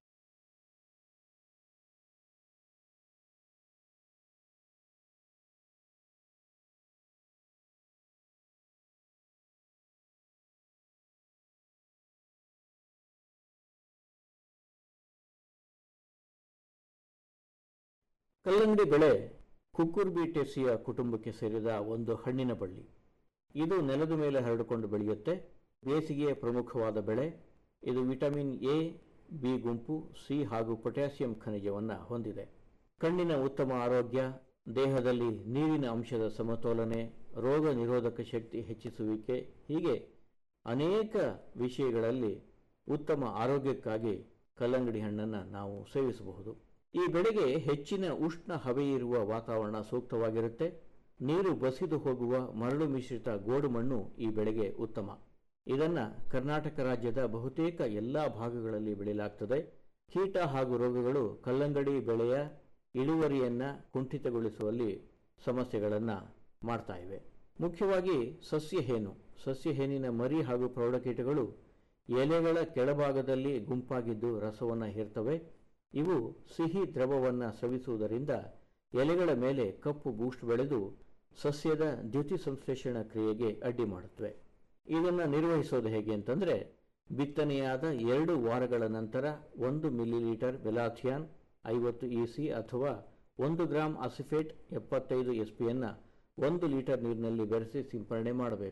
ಕಲ್ಲಂಗಡಿ ಬೆಳೆ ಕುಕ್ಕುರ್ಬಿಟೇಸಿಯ ಕುಟುಂಬಕ್ಕೆ ಸೇರಿದ ಒಂದು ಹಣ್ಣಿನ ಬಳ್ಳಿ ಇದು ನೆಲದ ಮೇಲೆ ಹರಡಿಕೊಂಡು ಬೆಳೆಯುತ್ತೆ ಬೇಸಿಗೆಯ ಪ್ರಮುಖವಾದ ಬೆಳೆ ಇದು ವಿಟಮಿನ್ ಎ ಬಿ ಗುಂಪು ಸಿ ಹಾಗೂ ಪೊಟ್ಯಾಸಿಯಂ ಖನಿಜವನ್ನು ಹೊಂದಿದೆ ಕಣ್ಣಿನ ಉತ್ತಮ ಆರೋಗ್ಯ ದೇಹದಲ್ಲಿ ನೀರಿನ ಅಂಶದ ಸಮತೋಲನೆ ರೋಗ ನಿರೋಧಕ ಶಕ್ತಿ ಹೆಚ್ಚಿಸುವಿಕೆ ಹೀಗೆ ಅನೇಕ ವಿಷಯಗಳಲ್ಲಿ ಉತ್ತಮ ಆರೋಗ್ಯಕ್ಕಾಗಿ ಕಲ್ಲಂಗಡಿ ಹಣ್ಣನ್ನು ನಾವು ಸೇವಿಸಬಹುದು ಈ ಬೆಳೆಗೆ ಹೆಚ್ಚಿನ ಉಷ್ಣ ಹವೆಯಿರುವ ವಾತಾವರಣ ಸೂಕ್ತವಾಗಿರುತ್ತೆ ನೀರು ಬಸಿದು ಹೋಗುವ ಮರಳು ಮಿಶ್ರಿತ ಗೋಡು ಮಣ್ಣು ಈ ಬೆಳೆಗೆ ಉತ್ತಮ ಇದನ್ನು ಕರ್ನಾಟಕ ರಾಜ್ಯದ ಬಹುತೇಕ ಎಲ್ಲ ಭಾಗಗಳಲ್ಲಿ ಬೆಳೆಯಲಾಗ್ತದೆ ಕೀಟ ಹಾಗೂ ರೋಗಗಳು ಕಲ್ಲಂಗಡಿ ಬೆಳೆಯ ಇಳುವರಿಯನ್ನು ಕುಂಠಿತಗೊಳಿಸುವಲ್ಲಿ ಸಮಸ್ಯೆಗಳನ್ನು ಮಾಡ್ತಾ ಇವೆ ಮುಖ್ಯವಾಗಿ ಸಸ್ಯಹೇನು ಸಸ್ಯಹೇನಿನ ಮರಿ ಹಾಗೂ ಪ್ರೌಢಕೀಟಗಳು ಎಲೆಗಳ ಕೆಳಭಾಗದಲ್ಲಿ ಗುಂಪಾಗಿದ್ದು ರಸವನ್ನು ಹೀರ್ತವೆ ಇವು ಸಿಹಿ ದ್ರವವನ್ನು ಸ್ರವಿಸುವುದರಿಂದ ಎಲೆಗಳ ಮೇಲೆ ಕಪ್ಪು ಬೂಸ್ಟ್ ಬೆಳೆದು ಸಸ್ಯದ ದ್ಯುತಿ ಸಂಶ್ಲೇಷಣ ಕ್ರಿಯೆಗೆ ಅಡ್ಡಿ ಮಾಡುತ್ತವೆ ಇದನ್ನು ನಿರ್ವಹಿಸೋದು ಹೇಗೆ ಅಂತಂದರೆ ಬಿತ್ತನೆಯಾದ ಎರಡು ವಾರಗಳ ನಂತರ ಒಂದು ಮಿಲಿಲೀಟರ್ ವೆಲಾಥಿಯಾನ್ ಐವತ್ತು ಇ ಸಿ ಅಥವಾ ಒಂದು ಗ್ರಾಂ ಅಸಿಫೇಟ್ ಎಪ್ಪತ್ತೈದು ಎಸ್ ಪಿಯನ್ನು ಒಂದು ಲೀಟರ್ ನೀರಿನಲ್ಲಿ ಬೆರೆಸಿ ಸಿಂಪರಣೆ ಮಾಡಬೇಕು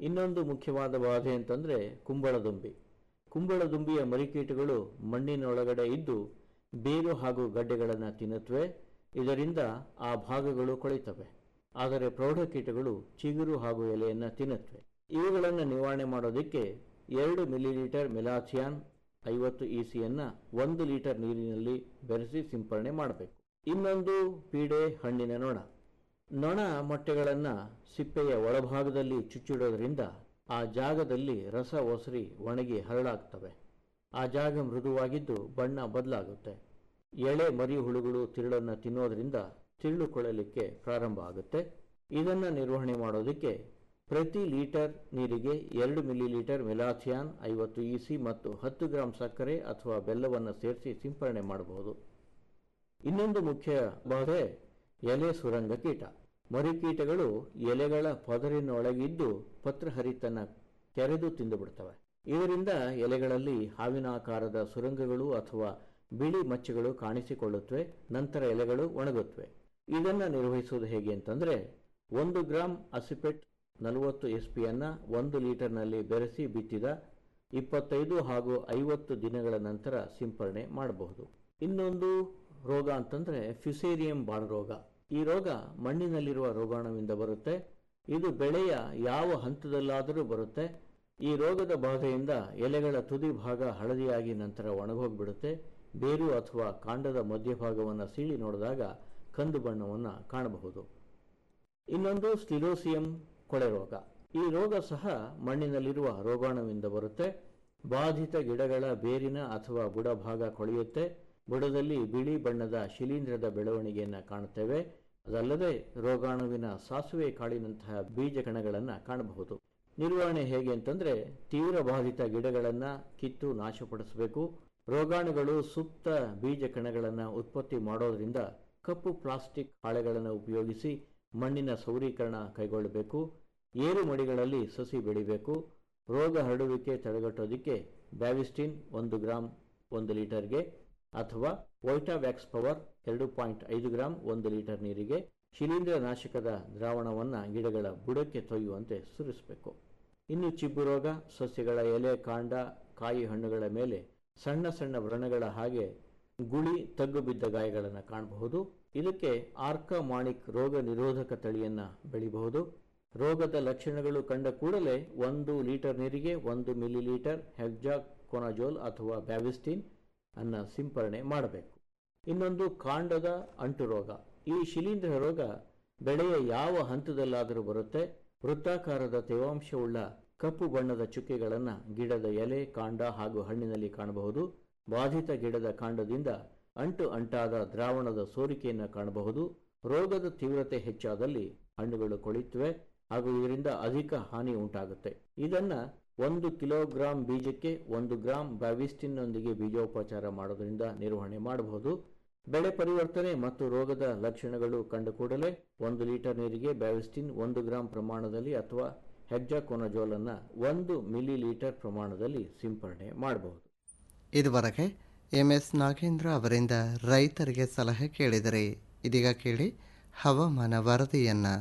ಇನ್ನೊಂದು ಮುಖ್ಯವಾದ ಬಾಧೆ ಅಂತಂದರೆ ಕುಂಬಳದುಂಬಿ ಕುಂಬಳದುಂಬಿಯ ಮರಿಕೀಟಗಳು ಮಣ್ಣಿನೊಳಗಡೆ ಇದ್ದು ಬೇರು ಹಾಗೂ ಗಡ್ಡೆಗಳನ್ನು ತಿನ್ನುತ್ತವೆ ಇದರಿಂದ ಆ ಭಾಗಗಳು ಕೊಳಿತವೆ ಆದರೆ ಪ್ರೌಢಕೀಟಗಳು ಚಿಗುರು ಹಾಗೂ ಎಲೆಯನ್ನು ತಿನ್ನುತ್ತವೆ ಇವುಗಳನ್ನು ನಿವಾರಣೆ ಮಾಡೋದಕ್ಕೆ ಎರಡು ಮಿಲಿಲೀಟರ್ ಮೆಲಾಥಿಯಾನ್ ಐವತ್ತು ಇ ಸಿಯನ್ನು ಒಂದು ಲೀಟರ್ ನೀರಿನಲ್ಲಿ ಬೆರೆಸಿ ಸಿಂಪರಣೆ ಮಾಡಬೇಕು ಇನ್ನೊಂದು ಪೀಡೆ ಹಣ್ಣಿನ ನೊಣ ನೊಣ ಮೊಟ್ಟೆಗಳನ್ನು ಸಿಪ್ಪೆಯ ಒಳಭಾಗದಲ್ಲಿ ಚುಚ್ಚಿಡೋದ್ರಿಂದ ಆ ಜಾಗದಲ್ಲಿ ರಸ ಒಸರಿ ಒಣಗಿ ಹರಳಾಗ್ತವೆ ಆ ಜಾಗ ಮೃದುವಾಗಿದ್ದು ಬಣ್ಣ ಬದಲಾಗುತ್ತೆ ಎಳೆ ಮರಿ ಹುಳುಗಳು ತಿರುಳನ್ನು ತಿನ್ನೋದ್ರಿಂದ ತಿರುಳು ಕೊಳಲಿಕ್ಕೆ ಪ್ರಾರಂಭ ಆಗುತ್ತೆ ಇದನ್ನು ನಿರ್ವಹಣೆ ಮಾಡೋದಕ್ಕೆ ಪ್ರತಿ ಲೀಟರ್ ನೀರಿಗೆ ಎರಡು ಮಿಲಿ ಲೀಟರ್ ಮೆಲಾಥಿಯಾನ್ ಐವತ್ತು ಇ ಸಿ ಮತ್ತು ಹತ್ತು ಗ್ರಾಂ ಸಕ್ಕರೆ ಅಥವಾ ಬೆಲ್ಲವನ್ನು ಸೇರಿಸಿ ಸಿಂಪರಣೆ ಮಾಡಬಹುದು ಇನ್ನೊಂದು ಮುಖ್ಯ ಬಾಧೆ ಎಲೆ ಸುರಂಗ ಕೀಟ ಮರಿಕೀಟಗಳು ಎಲೆಗಳ ಪದರಿನೊಳಗಿದ್ದು ಪತ್ರಹರಿತನ್ನು ಕೆರೆದು ತಿಂದುಬಿಡ್ತವೆ ಇದರಿಂದ ಎಲೆಗಳಲ್ಲಿ ಹಾವಿನ ಆಕಾರದ ಸುರಂಗಗಳು ಅಥವಾ ಬಿಳಿ ಮಚ್ಚೆಗಳು ಕಾಣಿಸಿಕೊಳ್ಳುತ್ತವೆ ನಂತರ ಎಲೆಗಳು ಒಣಗುತ್ತವೆ ಇದನ್ನು ನಿರ್ವಹಿಸುವುದು ಹೇಗೆ ಅಂತಂದರೆ ಒಂದು ಗ್ರಾಂ ಅಸಿಪೆಟ್ ನಲವತ್ತು ಎಸ್ ಪಿಯನ್ನು ಒಂದು ಲೀಟರ್ನಲ್ಲಿ ಬೆರೆಸಿ ಬಿತ್ತಿದ ಇಪ್ಪತ್ತೈದು ಹಾಗೂ ಐವತ್ತು ದಿನಗಳ ನಂತರ ಸಿಂಪರಣೆ ಮಾಡಬಹುದು ಇನ್ನೊಂದು ರೋಗ ಅಂತಂದರೆ ಫಿಸೇರಿಯಂ ಬಾಣ ರೋಗ ಈ ರೋಗ ಮಣ್ಣಿನಲ್ಲಿರುವ ರೋಗಾಣುವಿಂದ ಬರುತ್ತೆ ಇದು ಬೆಳೆಯ ಯಾವ ಹಂತದಲ್ಲಾದರೂ ಬರುತ್ತೆ ಈ ರೋಗದ ಬಾಧೆಯಿಂದ ಎಲೆಗಳ ತುದಿ ಭಾಗ ಹಳದಿಯಾಗಿ ನಂತರ ಒಣಗೋಗ್ಬಿಡುತ್ತೆ ಬೇರು ಅಥವಾ ಕಾಂಡದ ಮಧ್ಯಭಾಗವನ್ನು ಸೀಳಿ ನೋಡಿದಾಗ ಕಂದು ಬಣ್ಣವನ್ನು ಕಾಣಬಹುದು ಇನ್ನೊಂದು ಸ್ಟಿಲೋಸಿಯಂ ಕೊಳೆ ರೋಗ ಈ ರೋಗ ಸಹ ಮಣ್ಣಿನಲ್ಲಿರುವ ರೋಗಾಣುವಿಂದ ಬರುತ್ತೆ ಬಾಧಿತ ಗಿಡಗಳ ಬೇರಿನ ಅಥವಾ ಬುಡ ಭಾಗ ಕೊಳೆಯುತ್ತೆ ಬುಡದಲ್ಲಿ ಬಿಳಿ ಬಣ್ಣದ ಶಿಲೀಂಧ್ರದ ಬೆಳವಣಿಗೆಯನ್ನು ಕಾಣುತ್ತೇವೆ ಅದಲ್ಲದೆ ರೋಗಾಣುವಿನ ಸಾಸುವೆ ಕಾಳಿನಂತಹ ಬೀಜ ಕಣಗಳನ್ನು ಕಾಣಬಹುದು ನಿರ್ವಹಣೆ ಹೇಗೆ ಅಂತಂದರೆ ತೀವ್ರ ಬಾಧಿತ ಗಿಡಗಳನ್ನು ಕಿತ್ತು ನಾಶಪಡಿಸಬೇಕು ರೋಗಾಣುಗಳು ಸುಪ್ತ ಬೀಜ ಕಣಗಳನ್ನು ಉತ್ಪತ್ತಿ ಮಾಡೋದ್ರಿಂದ ಕಪ್ಪು ಪ್ಲಾಸ್ಟಿಕ್ ಹಾಳೆಗಳನ್ನು ಉಪಯೋಗಿಸಿ ಮಣ್ಣಿನ ಸೌರೀಕರಣ ಕೈಗೊಳ್ಳಬೇಕು ಏರು ಮಡಿಗಳಲ್ಲಿ ಸಸಿ ಬೆಳಿಬೇಕು ರೋಗ ಹರಡುವಿಕೆ ತಡೆಗಟ್ಟೋದಕ್ಕೆ ಬ್ಯಾವಿಸ್ಟಿನ್ ಒಂದು ಗ್ರಾಂ ಒಂದು ಲೀಟರ್ಗೆ ಅಥವಾ ವೈಟಾವ್ಯಾಕ್ಸ್ ಪವರ್ ಎರಡು ಪಾಯಿಂಟ್ ಐದು ಗ್ರಾಂ ಒಂದು ಲೀಟರ್ ನೀರಿಗೆ ಶಿಲೀಂಧ್ರ ನಾಶಕದ ದ್ರಾವಣವನ್ನು ಗಿಡಗಳ ಬುಡಕ್ಕೆ ತೊಯ್ಯುವಂತೆ ಸುರಿಸಬೇಕು ಇನ್ನು ಚಿಬ್ಬು ರೋಗ ಸಸ್ಯಗಳ ಎಲೆ ಕಾಂಡ ಕಾಯಿ ಹಣ್ಣುಗಳ ಮೇಲೆ ಸಣ್ಣ ಸಣ್ಣ ವ್ರಣಗಳ ಹಾಗೆ ಗುಳಿ ತಗ್ಗು ಬಿದ್ದ ಗಾಯಗಳನ್ನು ಕಾಣಬಹುದು ಇದಕ್ಕೆ ಆರ್ಕ ಮಾಣಿಕ್ ರೋಗ ನಿರೋಧಕ ತಳಿಯನ್ನು ಬೆಳಿಬಹುದು ರೋಗದ ಲಕ್ಷಣಗಳು ಕಂಡ ಕೂಡಲೇ ಒಂದು ಲೀಟರ್ ನೀರಿಗೆ ಒಂದು ಮಿಲಿ ಲೀಟರ್ ಹೆಗ್ಜಾ ಕೊನಾಜೋಲ್ ಅಥವಾ ಬ್ಯಾವಿಸ್ಟಿನ್ ಅನ್ನ ಸಿಂಪರಣೆ ಮಾಡಬೇಕು ಇನ್ನೊಂದು ಕಾಂಡದ ಅಂಟು ರೋಗ ಈ ಶಿಲೀಂಧ್ರ ರೋಗ ಬೆಳೆಯ ಯಾವ ಹಂತದಲ್ಲಾದರೂ ಬರುತ್ತೆ ವೃತ್ತಾಕಾರದ ತೇವಾಂಶವುಳ್ಳ ಕಪ್ಪು ಬಣ್ಣದ ಚುಕ್ಕೆಗಳನ್ನು ಗಿಡದ ಎಲೆ ಕಾಂಡ ಹಾಗೂ ಹಣ್ಣಿನಲ್ಲಿ ಕಾಣಬಹುದು ಬಾಧಿತ ಗಿಡದ ಕಾಂಡದಿಂದ ಅಂಟು ಅಂಟಾದ ದ್ರಾವಣದ ಸೋರಿಕೆಯನ್ನು ಕಾಣಬಹುದು ರೋಗದ ತೀವ್ರತೆ ಹೆಚ್ಚಾದಲ್ಲಿ ಹಣ್ಣುಗಳು ಕೊಳಿತವೆ ಹಾಗೂ ಇದರಿಂದ ಅಧಿಕ ಹಾನಿ ಉಂಟಾಗುತ್ತೆ ಇದನ್ನು ಒಂದು ಕಿಲೋಗ್ರಾಂ ಬೀಜಕ್ಕೆ ಒಂದು ಗ್ರಾಂ ಬ್ಯಾವಿಸ್ಟಿನ್ನೊಂದಿಗೆ ಬೀಜೋಪಚಾರ ಮಾಡೋದ್ರಿಂದ ನಿರ್ವಹಣೆ ಮಾಡಬಹುದು ಬೆಳೆ ಪರಿವರ್ತನೆ ಮತ್ತು ರೋಗದ ಲಕ್ಷಣಗಳು ಕಂಡ ಕೂಡಲೇ ಒಂದು ಲೀಟರ್ ನೀರಿಗೆ ಬ್ಯಾವಿಸ್ಟಿನ್ ಒಂದು ಗ್ರಾಂ ಪ್ರಮಾಣದಲ್ಲಿ ಅಥವಾ ಹೆಗ್ಜಾಕೊನಜೋಲನ್ನು ಒಂದು ಮಿಲಿ ಲೀಟರ್ ಪ್ರಮಾಣದಲ್ಲಿ ಸಿಂಪರಣೆ ಮಾಡಬಹುದು ಇದುವರೆಗೆ ಎಂ ಎಸ್ ನಾಗೇಂದ್ರ ಅವರಿಂದ ರೈತರಿಗೆ ಸಲಹೆ ಕೇಳಿದರೆ ಇದೀಗ ಕೇಳಿ ಹವಾಮಾನ ವರದಿಯನ್ನು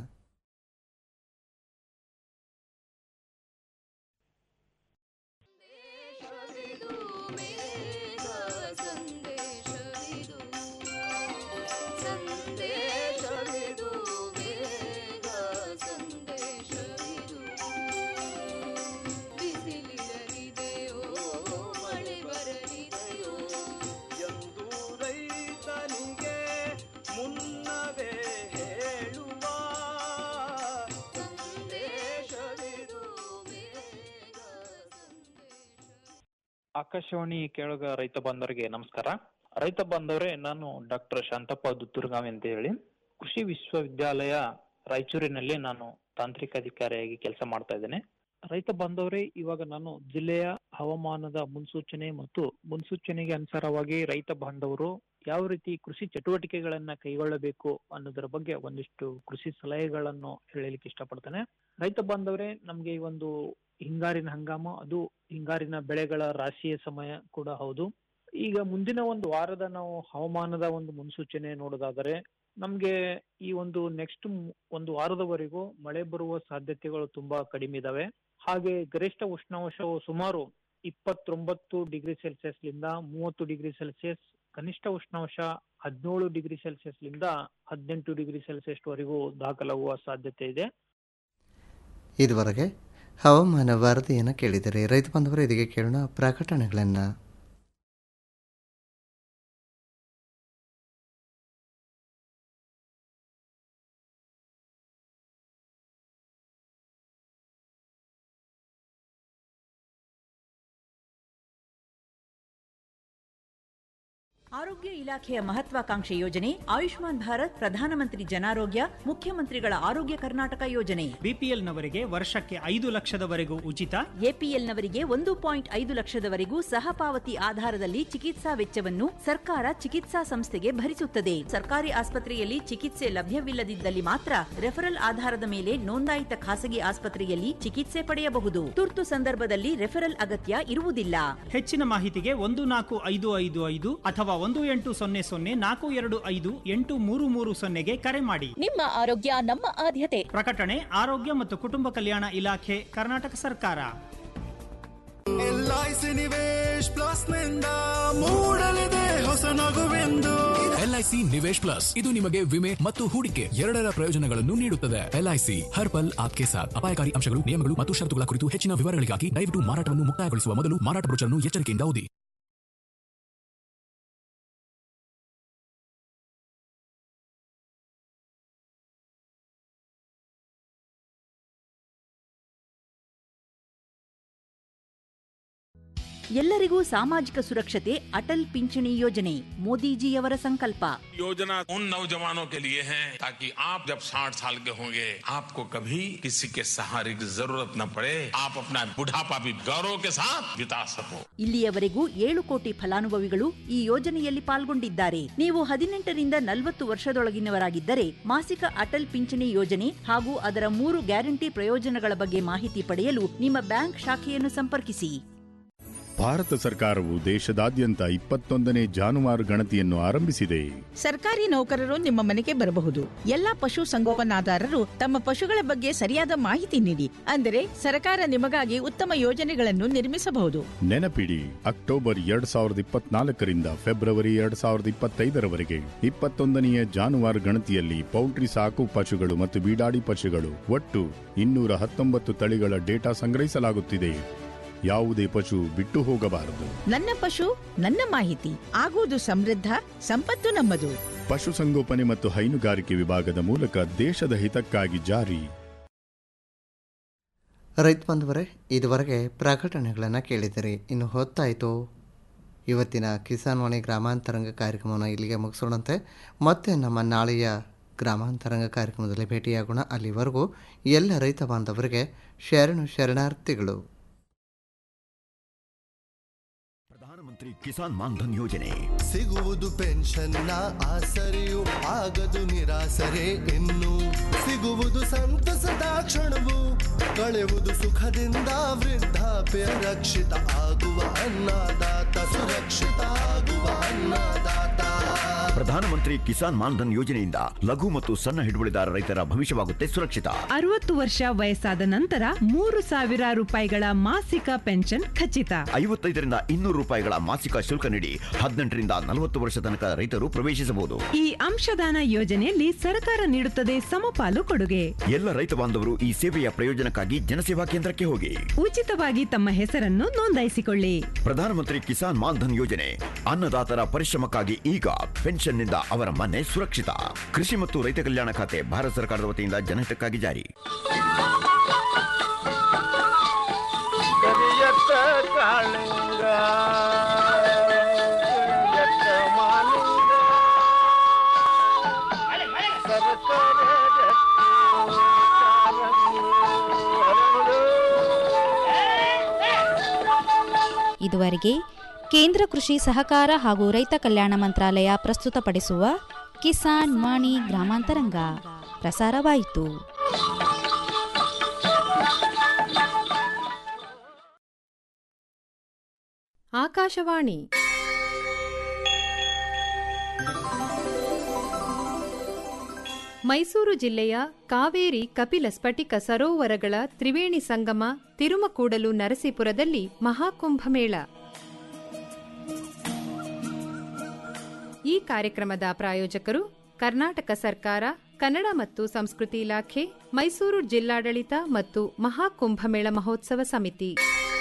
ಎಂದು ರೈತನಿಗೆ ಮುನ್ನವೇ ಹೇಳುವ ಸಂದೇಶವಿದು ಆಕಾಶವಾಣಿ ಕೇಳುಗ ರೈತ ಬಾಂಧವರಿಗೆ ನಮಸ್ಕಾರ ರೈತ ಬಾಂಧವರೇ ನಾನು ಡಾಕ್ಟರ್ ಶಾಂತಪ್ಪ ದುತ್ತೂರ್ಗಾವಿ ಅಂತ ಹೇಳಿ ಕೃಷಿ ವಿಶ್ವವಿದ್ಯಾಲಯ ರಾಯಚೂರಿನಲ್ಲಿ ನಾನು ತಾಂತ್ರಿಕ ಅಧಿಕಾರಿಯಾಗಿ ಕೆಲಸ ಮಾಡ್ತಾ ಇದ್ದೇನೆ ರೈತ ಬಾಂಧವರೇ ಇವಾಗ ನಾನು ಜಿಲ್ಲೆಯ ಹವಾಮಾನದ ಮುನ್ಸೂಚನೆ ಮತ್ತು ಮುನ್ಸೂಚನೆಗೆ ಅನುಸಾರವಾಗಿ ರೈತ ಬಾಂಧವರು ಯಾವ ರೀತಿ ಕೃಷಿ ಚಟುವಟಿಕೆಗಳನ್ನ ಕೈಗೊಳ್ಳಬೇಕು ಅನ್ನೋದರ ಬಗ್ಗೆ ಒಂದಿಷ್ಟು ಕೃಷಿ ಸಲಹೆಗಳನ್ನು ಹೇಳಲಿಕ್ಕೆ ಇಷ್ಟಪಡ್ತೇನೆ ರೈತ ಬಾಂಧವರೇ ನಮ್ಗೆ ಈ ಒಂದು ಹಿಂಗಾರಿನ ಹಂಗಾಮ ಅದು ಹಿಂಗಾರಿನ ಬೆಳೆಗಳ ರಾಶಿಯ ಸಮಯ ಕೂಡ ಹೌದು ಈಗ ಮುಂದಿನ ಒಂದು ವಾರದ ನಾವು ಹವಾಮಾನದ ಒಂದು ಮುನ್ಸೂಚನೆ ನೋಡೋದಾದರೆ ನಮ್ಗೆ ಈ ಒಂದು ನೆಕ್ಸ್ಟ್ ಒಂದು ವಾರದವರೆಗೂ ಮಳೆ ಬರುವ ಸಾಧ್ಯತೆಗಳು ತುಂಬಾ ಕಡಿಮೆ ಇದಾವೆ ಹಾಗೆ ಗರಿಷ್ಠ ಉಷ್ಣಾಂಶವು ಸುಮಾರು ಇಪ್ಪತ್ತೊಂಬತ್ತು ಡಿಗ್ರಿ ಸೆಲ್ಸಿಯಸ್ಲಿಂದ ಮೂವತ್ತು ಡಿಗ್ರಿ ಸೆಲ್ಸಿಯಸ್ ಕನಿಷ್ಠ ಉಷ್ಣಾಂಶ ಹದಿನೇಳು ಡಿಗ್ರಿ ಸೆಲ್ಸಿಯಸ್ಲಿಂದ ಹದಿನೆಂಟು ಡಿಗ್ರಿ ಸೆಲ್ಸಿಯಸ್ ವರೆಗೂ ದಾಖಲಾಗುವ ಸಾಧ್ಯತೆ ಇದೆ ಇದುವರೆಗೆ ಹವಾಮಾನ ವರದಿಯನ್ನು ಕೇಳಿದರೆ ರೈತ ಬಾಂಧವರು ಇದಕ್ಕೆ ಕೇಳೋಣ ಪ್ರಕಟಣೆಗಳನ್ನು ಆರೋಗ್ಯ ಇಲಾಖೆಯ ಮಹತ್ವಾಕಾಂಕ್ಷೆ ಯೋಜನೆ ಆಯುಷ್ಮಾನ್ ಭಾರತ್ ಪ್ರಧಾನಮಂತ್ರಿ ಜನಾರೋಗ್ಯ ಮುಖ್ಯಮಂತ್ರಿಗಳ ಆರೋಗ್ಯ ಕರ್ನಾಟಕ ಯೋಜನೆ ಬಿಪಿಎಲ್ನವರಿಗೆ ವರ್ಷಕ್ಕೆ ಐದು ಲಕ್ಷದವರೆಗೂ ಉಚಿತ ಎಪಿಎಲ್ನವರಿಗೆ ಒಂದು ಪಾಯಿಂಟ್ ಐದು ಲಕ್ಷದವರೆಗೂ ಸಹಪಾವತಿ ಆಧಾರದಲ್ಲಿ ಚಿಕಿತ್ಸಾ ವೆಚ್ಚವನ್ನು ಸರ್ಕಾರ ಚಿಕಿತ್ಸಾ ಸಂಸ್ಥೆಗೆ ಭರಿಸುತ್ತದೆ ಸರ್ಕಾರಿ ಆಸ್ಪತ್ರೆಯಲ್ಲಿ ಚಿಕಿತ್ಸೆ ಲಭ್ಯವಿಲ್ಲದಿದ್ದಲ್ಲಿ ಮಾತ್ರ ರೆಫರಲ್ ಆಧಾರದ ಮೇಲೆ ನೋಂದಾಯಿತ ಖಾಸಗಿ ಆಸ್ಪತ್ರೆಯಲ್ಲಿ ಚಿಕಿತ್ಸೆ ಪಡೆಯಬಹುದು ತುರ್ತು ಸಂದರ್ಭದಲ್ಲಿ ರೆಫರಲ್ ಅಗತ್ಯ ಇರುವುದಿಲ್ಲ ಹೆಚ್ಚಿನ ಮಾಹಿತಿಗೆ ಒಂದು ನಾಲ್ಕು ಐದು ಐದು ಐದು ಅಥವಾ ಒಂದು ಎಂಟು ಸೊನ್ನೆ ಸೊನ್ನೆ ನಾಲ್ಕು ಎರಡು ಐದು ಎಂಟು ಮೂರು ಮೂರು ಸೊನ್ನೆಗೆ ಕರೆ ಮಾಡಿ ನಿಮ್ಮ ಆರೋಗ್ಯ ನಮ್ಮ ಆದ್ಯತೆ ಪ್ರಕಟಣೆ ಆರೋಗ್ಯ ಮತ್ತು ಕುಟುಂಬ ಕಲ್ಯಾಣ ಇಲಾಖೆ ಕರ್ನಾಟಕ ಸರ್ಕಾರ ಎಲ್ಐಸಿ ನಿವೇಶ್ ಪ್ಲಸ್ ನಿಂದ ಮೂಡಲಿದೆ ಹೊಸ ನಗುವೆಂದು ಎಲ್ಐಸಿ ನಿವೇಶ್ ಪ್ಲಸ್ ಇದು ನಿಮಗೆ ವಿಮೆ ಮತ್ತು ಹೂಡಿಕೆ ಎರಡರ ಪ್ರಯೋಜನಗಳನ್ನು ನೀಡುತ್ತದೆ ಎಲ್ಐಸಿ ಹರ್ ಪಲ್ ಆಪ್ಕೆ ಸಾಥ್ ಅಪಾಯಕಾರಿ ಅಂಶಗಳು ನಿಯಮಗಳು ಮತ್ತು ಷರತ್ತುಗಳ ಕುರಿತು ಹೆಚ್ಚಿನ ವಿವರಗಳಿಗಾಗಿ ದಯವಿಟ್ಟು ಮಾರಾಟವನ್ನು ಮುಕ್ತಾಯಗೊಳಿಸುವ ಮೊದಲು ಮಾರಾಟ ಬ್ರೋಚರ್ನ್ನು ಎಚ್ಚರಿಕೆಯಿಂದ ಓದಿ ಎಲ್ಲರಿಗೂ ಸಾಮಾಜಿಕ ಸುರಕ್ಷತೆ ಅಟಲ್ ಪಿಂಚಣಿ ಯೋಜನೆ ಮೋದಿಜಿಯವರ ಸಂಕಲ್ಪ योजना उन नौजवानों के लिए है ताकि आप जब 60 साल के होंगे आपको कभी किसी के सहारे की जरूरत न पड़े आप अपना बुढ़ापा भी गौरव के साथ बिता सको ಇಲ್ಲಿಯವರೆಗೂ ಏಳು ಕೋಟಿ ಫಲಾನುಭವಿಗಳು ಈ ಯೋಜನೆಯಲ್ಲಿ ಪಾಲ್ಗೊಂಡಿದ್ದಾರೆ ನೀವು ಹದಿನೆಂಟರಿಂದ ನಲವತ್ತು ವರ್ಷದೊಳಗಿನವರಾಗಿದ್ದರೆ ಮಾಸಿಕ ಅಟಲ್ ಪಿಂಚಣಿ ಯೋಜನೆ ಹಾಗೂ ಅದರ ಮೂರು ಗ್ಯಾರಂಟಿ ಪ್ರಯೋಜನಗಳ ಬಗ್ಗೆ ಮಾಹಿತಿ ಪಡೆಯಲು ನಿಮ್ಮ ಬ್ಯಾಂಕ್ ಶಾಖೆಯನ್ನು ಸಂಪರ್ಕಿಸಿ ಭಾರತ ಸರ್ಕಾರವು ದೇಶದಾದ್ಯಂತ ಇಪ್ಪತ್ತೊಂದನೇ ಜಾನುವಾರು ಗಣತಿಯನ್ನು ಆರಂಭಿಸಿದೆ ಸರ್ಕಾರಿ ನೌಕರರು ನಿಮ್ಮ ಮನೆಗೆ ಬರಬಹುದು ಎಲ್ಲಾ ಪಶು ಸಂಗೋಪನಾದಾರರು ತಮ್ಮ ಪಶುಗಳ ಬಗ್ಗೆ ಸರಿಯಾದ ಮಾಹಿತಿ ನೀಡಿ ಅಂದರೆ ಸರ್ಕಾರ ನಿಮಗಾಗಿ ಉತ್ತಮ ಯೋಜನೆಗಳನ್ನು ನಿರ್ಮಿಸಬಹುದು ನೆನಪಿಡಿ ಅಕ್ಟೋಬರ್ ಎರಡ್ ಸಾವಿರದ ಇಪ್ಪತ್ನಾಲ್ಕರಿಂದ ಫೆಬ್ರವರಿ ಎರಡ್ ಸಾವಿರದ ಇಪ್ಪತ್ತೈದರವರೆಗೆ ಇಪ್ಪತ್ತೊಂದನೆಯ ಜಾನುವಾರು ಗಣತಿಯಲ್ಲಿ ಪೌಲ್ಟ್ರಿ ಸಾಕು ಪಶುಗಳು ಮತ್ತು ಬೀಡಾಡಿ ಪಶುಗಳು ಒಟ್ಟು ಇನ್ನೂರ ಹತ್ತೊಂಬತ್ತು ತಳಿಗಳ ಡೇಟಾ ಸಂಗ್ರಹಿಸಲಾಗುತ್ತಿದೆ ಯಾವುದೇ ಪಶು ಬಿಟ್ಟು ಹೋಗಬಾರದು ನನ್ನ ಪಶು ನನ್ನ ಮಾಹಿತಿ ಆಗುವುದು ಸಮೃದ್ಧ ಸಂಪತ್ತು ನಮ್ಮದು ಪಶುಸಂಗೋಪನೆ ಮತ್ತು ಹೈನುಗಾರಿಕೆ ವಿಭಾಗದ ಮೂಲಕ ದೇಶದ ಹಿತಕ್ಕಾಗಿ ಜಾರಿ ರೈತ ಬಂಧುವರೇ ಇದುವರೆಗೆ ಪ್ರಕಟಣೆಗಳನ್ನು ಕೇಳಿದಿರಿ ಇನ್ನು ಹೊತ್ತಾಯಿತು ಇವತ್ತಿನ ಕಿಸಾನ್ ವಾಣಿ ಗ್ರಾಮಾಂತರಂಗ ಕಾರ್ಯಕ್ರಮವನ್ನು ಇಲ್ಲಿಗೆ ಮುಗಿಸೋಣಂತೆ ಮತ್ತೆ ನಮ್ಮ ನಾಳೆಯ ಗ್ರಾಮಾಂತರಂಗ ಕಾರ್ಯಕ್ರಮದಲ್ಲಿ ಭೇಟಿಯಾಗೋಣ ಅಲ್ಲಿವರೆಗೂ ಎಲ್ಲ ರೈತ ಬಾಂಧವರಿಗೆ ಶರಣು ಶರಣಾರ್ಥಿಗಳು ಪ್ರಧಾನಮಂತ್ರಿ ಕಿಸಾನ್ ಮಾನ್ಧನ್ ಯೋಜನೆ ಸಿಗುವುದು ಪೆನ್ಷನ್ನ ಆಸರೆಯು ಆಗದು ನಿರಾಸರೆ ಇನ್ನು ಸಿಗುವುದು ಸಂತಸದ ಕ್ಷಣವು ಕಳೆಯುವುದು ಸುಖದಿಂದ ವೃದ್ಧಾಪ್ಯ ರಕ್ಷಿತ ಆಗುವ ಅನ್ನದಾತ ಸುರಕ್ಷಿತ ಆಗುವ ಅನ್ನದಾತ ಪ್ರಧಾನಮಂತ್ರಿ ಕಿಸಾನ್ ಮಾನ್ಧನ್ ಯೋಜನೆಯಿಂದ ಲಘು ಮತ್ತು ಸಣ್ಣ ಹಿಡುವಳಿದಾರ ರೈತರ ಭವಿಷ್ಯವಾಗುತ್ತೆ ಸುರಕ್ಷಿತ ಅರವತ್ತು ವರ್ಷ ವಯಸ್ಸಾದ ನಂತರ ಮೂರು ಸಾವಿರ ರೂಪಾಯಿಗಳ ಮಾಸಿಕ ಪೆನ್ಷನ್ ಖಚಿತ ಐವತ್ತೈದರಿಂದ ಇನ್ನೂರು ರೂಪಾಯಿಗಳ ಮಾಸಿಕ ಶುಲ್ಕ ನೀಡಿ ಹದಿನೆಂಟರಿಂದ ನಲವತ್ತು ವರ್ಷ ತನಕ ರೈತರು ಪ್ರವೇಶಿಸಬಹುದು ಈ ಅಂಶದಾನ ಯೋಜನೆಯಲ್ಲಿ ಸರ್ಕಾರ ನೀಡುತ್ತದೆ ಸಮಪಾಲು ಕೊಡುಗೆ ಎಲ್ಲ ರೈತ ಬಾಂಧವರು ಈ ಸೇವೆಯ ಪ್ರಯೋಜನಕ್ಕಾಗಿ ಜನಸೇವಾ ಕೇಂದ್ರಕ್ಕೆ ಹೋಗಿ ಉಚಿತವಾಗಿ ತಮ್ಮ ಹೆಸರನ್ನು ನೋಂದಾಯಿಸಿಕೊಳ್ಳಿ ಪ್ರಧಾನಮಂತ್ರಿ ಕಿಸಾನ್ ಮಾನ್ಧನ್ ಯೋಜನೆ ಅನ್ನದಾತರ ಪರಿಶ್ರಮಕ್ಕಾಗಿ ಈಗ ಪೆನ್ಷನ್ನಿಂದ ಅವರ ಮನೆ ಸುರಕ್ಷಿತ ಕೃಷಿ ಮತ್ತು ರೈತ ಕಲ್ಯಾಣ ಖಾತೆ ಭಾರತ ಸರ್ಕಾರದ ವತಿಯಿಂದ ಜನಹಿತಕ್ಕಾಗಿ ಜಾರಿ ಕರಿಯತ್ತ ಕಾಳಿಂಗ ಕರಿಯತ್ತ ಮಾಲಿಂಗ ಸರಕಾರ ಇದುವರೆಗೆ ಕೇಂದ್ರ ಕೃಷಿ ಸಹಕಾರ ಹಾಗೂ ರೈತ ಕಲ್ಯಾಣ ಮಂತ್ರಾಲಯ ಪ್ರಸ್ತುತಪಡಿಸುವ ಕಿಸಾನ್ ವಾಣಿ ಗ್ರಾಮಾಂತರಂಗ ಪ್ರಸಾರವಾಯಿತು ಆಕಾಶವಾಣಿ ಮೈಸೂರು ಜಿಲ್ಲೆಯ ಕಾವೇರಿ ಕಪಿಲ ಸ್ಫಟಿಕ ಸರೋವರಗಳ ತ್ರಿವೇಣಿ ಸಂಗಮ ತಿರುಮಕೂಡಲು ನರಸೀಪುರದಲ್ಲಿ ಮಹಾಕುಂಭಮೇಳ ಈ ಕಾರ್ಯಕ್ರಮದ ಪ್ರಾಯೋಜಕರು ಕರ್ನಾಟಕ ಸರ್ಕಾರ ಕನ್ನಡ ಮತ್ತು ಸಂಸ್ಕೃತಿ ಇಲಾಖೆ ಮೈಸೂರು ಜಿಲ್ಲಾಡಳಿತ ಮತ್ತು ಮಹಾಕುಂಭಮೇಳ ಮಹೋತ್ಸವ ಸಮಿತಿ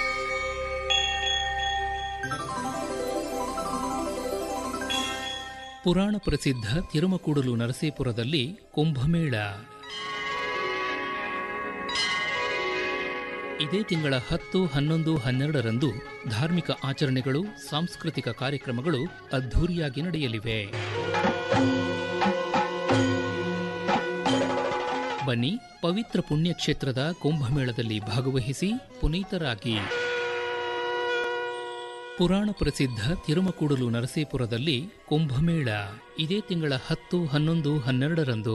ಪುರಾಣ ಪ್ರಸಿದ್ಧ ತಿರುಮಕೂಡಲು ನರಸೀಪುರದಲ್ಲಿ ಕುಂಭಮೇಳ ಇದೇ ತಿಂಗಳ ಹತ್ತು ಹನ್ನೊಂದು ಹನ್ನೆರಡರಂದು ಧಾರ್ಮಿಕ ಆಚರಣೆಗಳು ಸಾಂಸ್ಕೃತಿಕ ಕಾರ್ಯಕ್ರಮಗಳು ಅದ್ಧೂರಿಯಾಗಿ ನಡೆಯಲಿವೆ ಬನ್ನಿ ಪವಿತ್ರ ಪುಣ್ಯಕ್ಷೇತ್ರದ ಕುಂಭಮೇಳದಲ್ಲಿ ಭಾಗವಹಿಸಿ ಪುನೀತರಾಗಿ ಪುರಾಣ ಪ್ರಸಿದ್ಧ ತಿರುಮಕೂಡಲು ನರಸೀಪುರದಲ್ಲಿ ಕುಂಭಮೇಳ ಇದೇ ತಿಂಗಳ ಹತ್ತು ಹನ್ನೊಂದು ಹನ್ನೆರಡರಂದು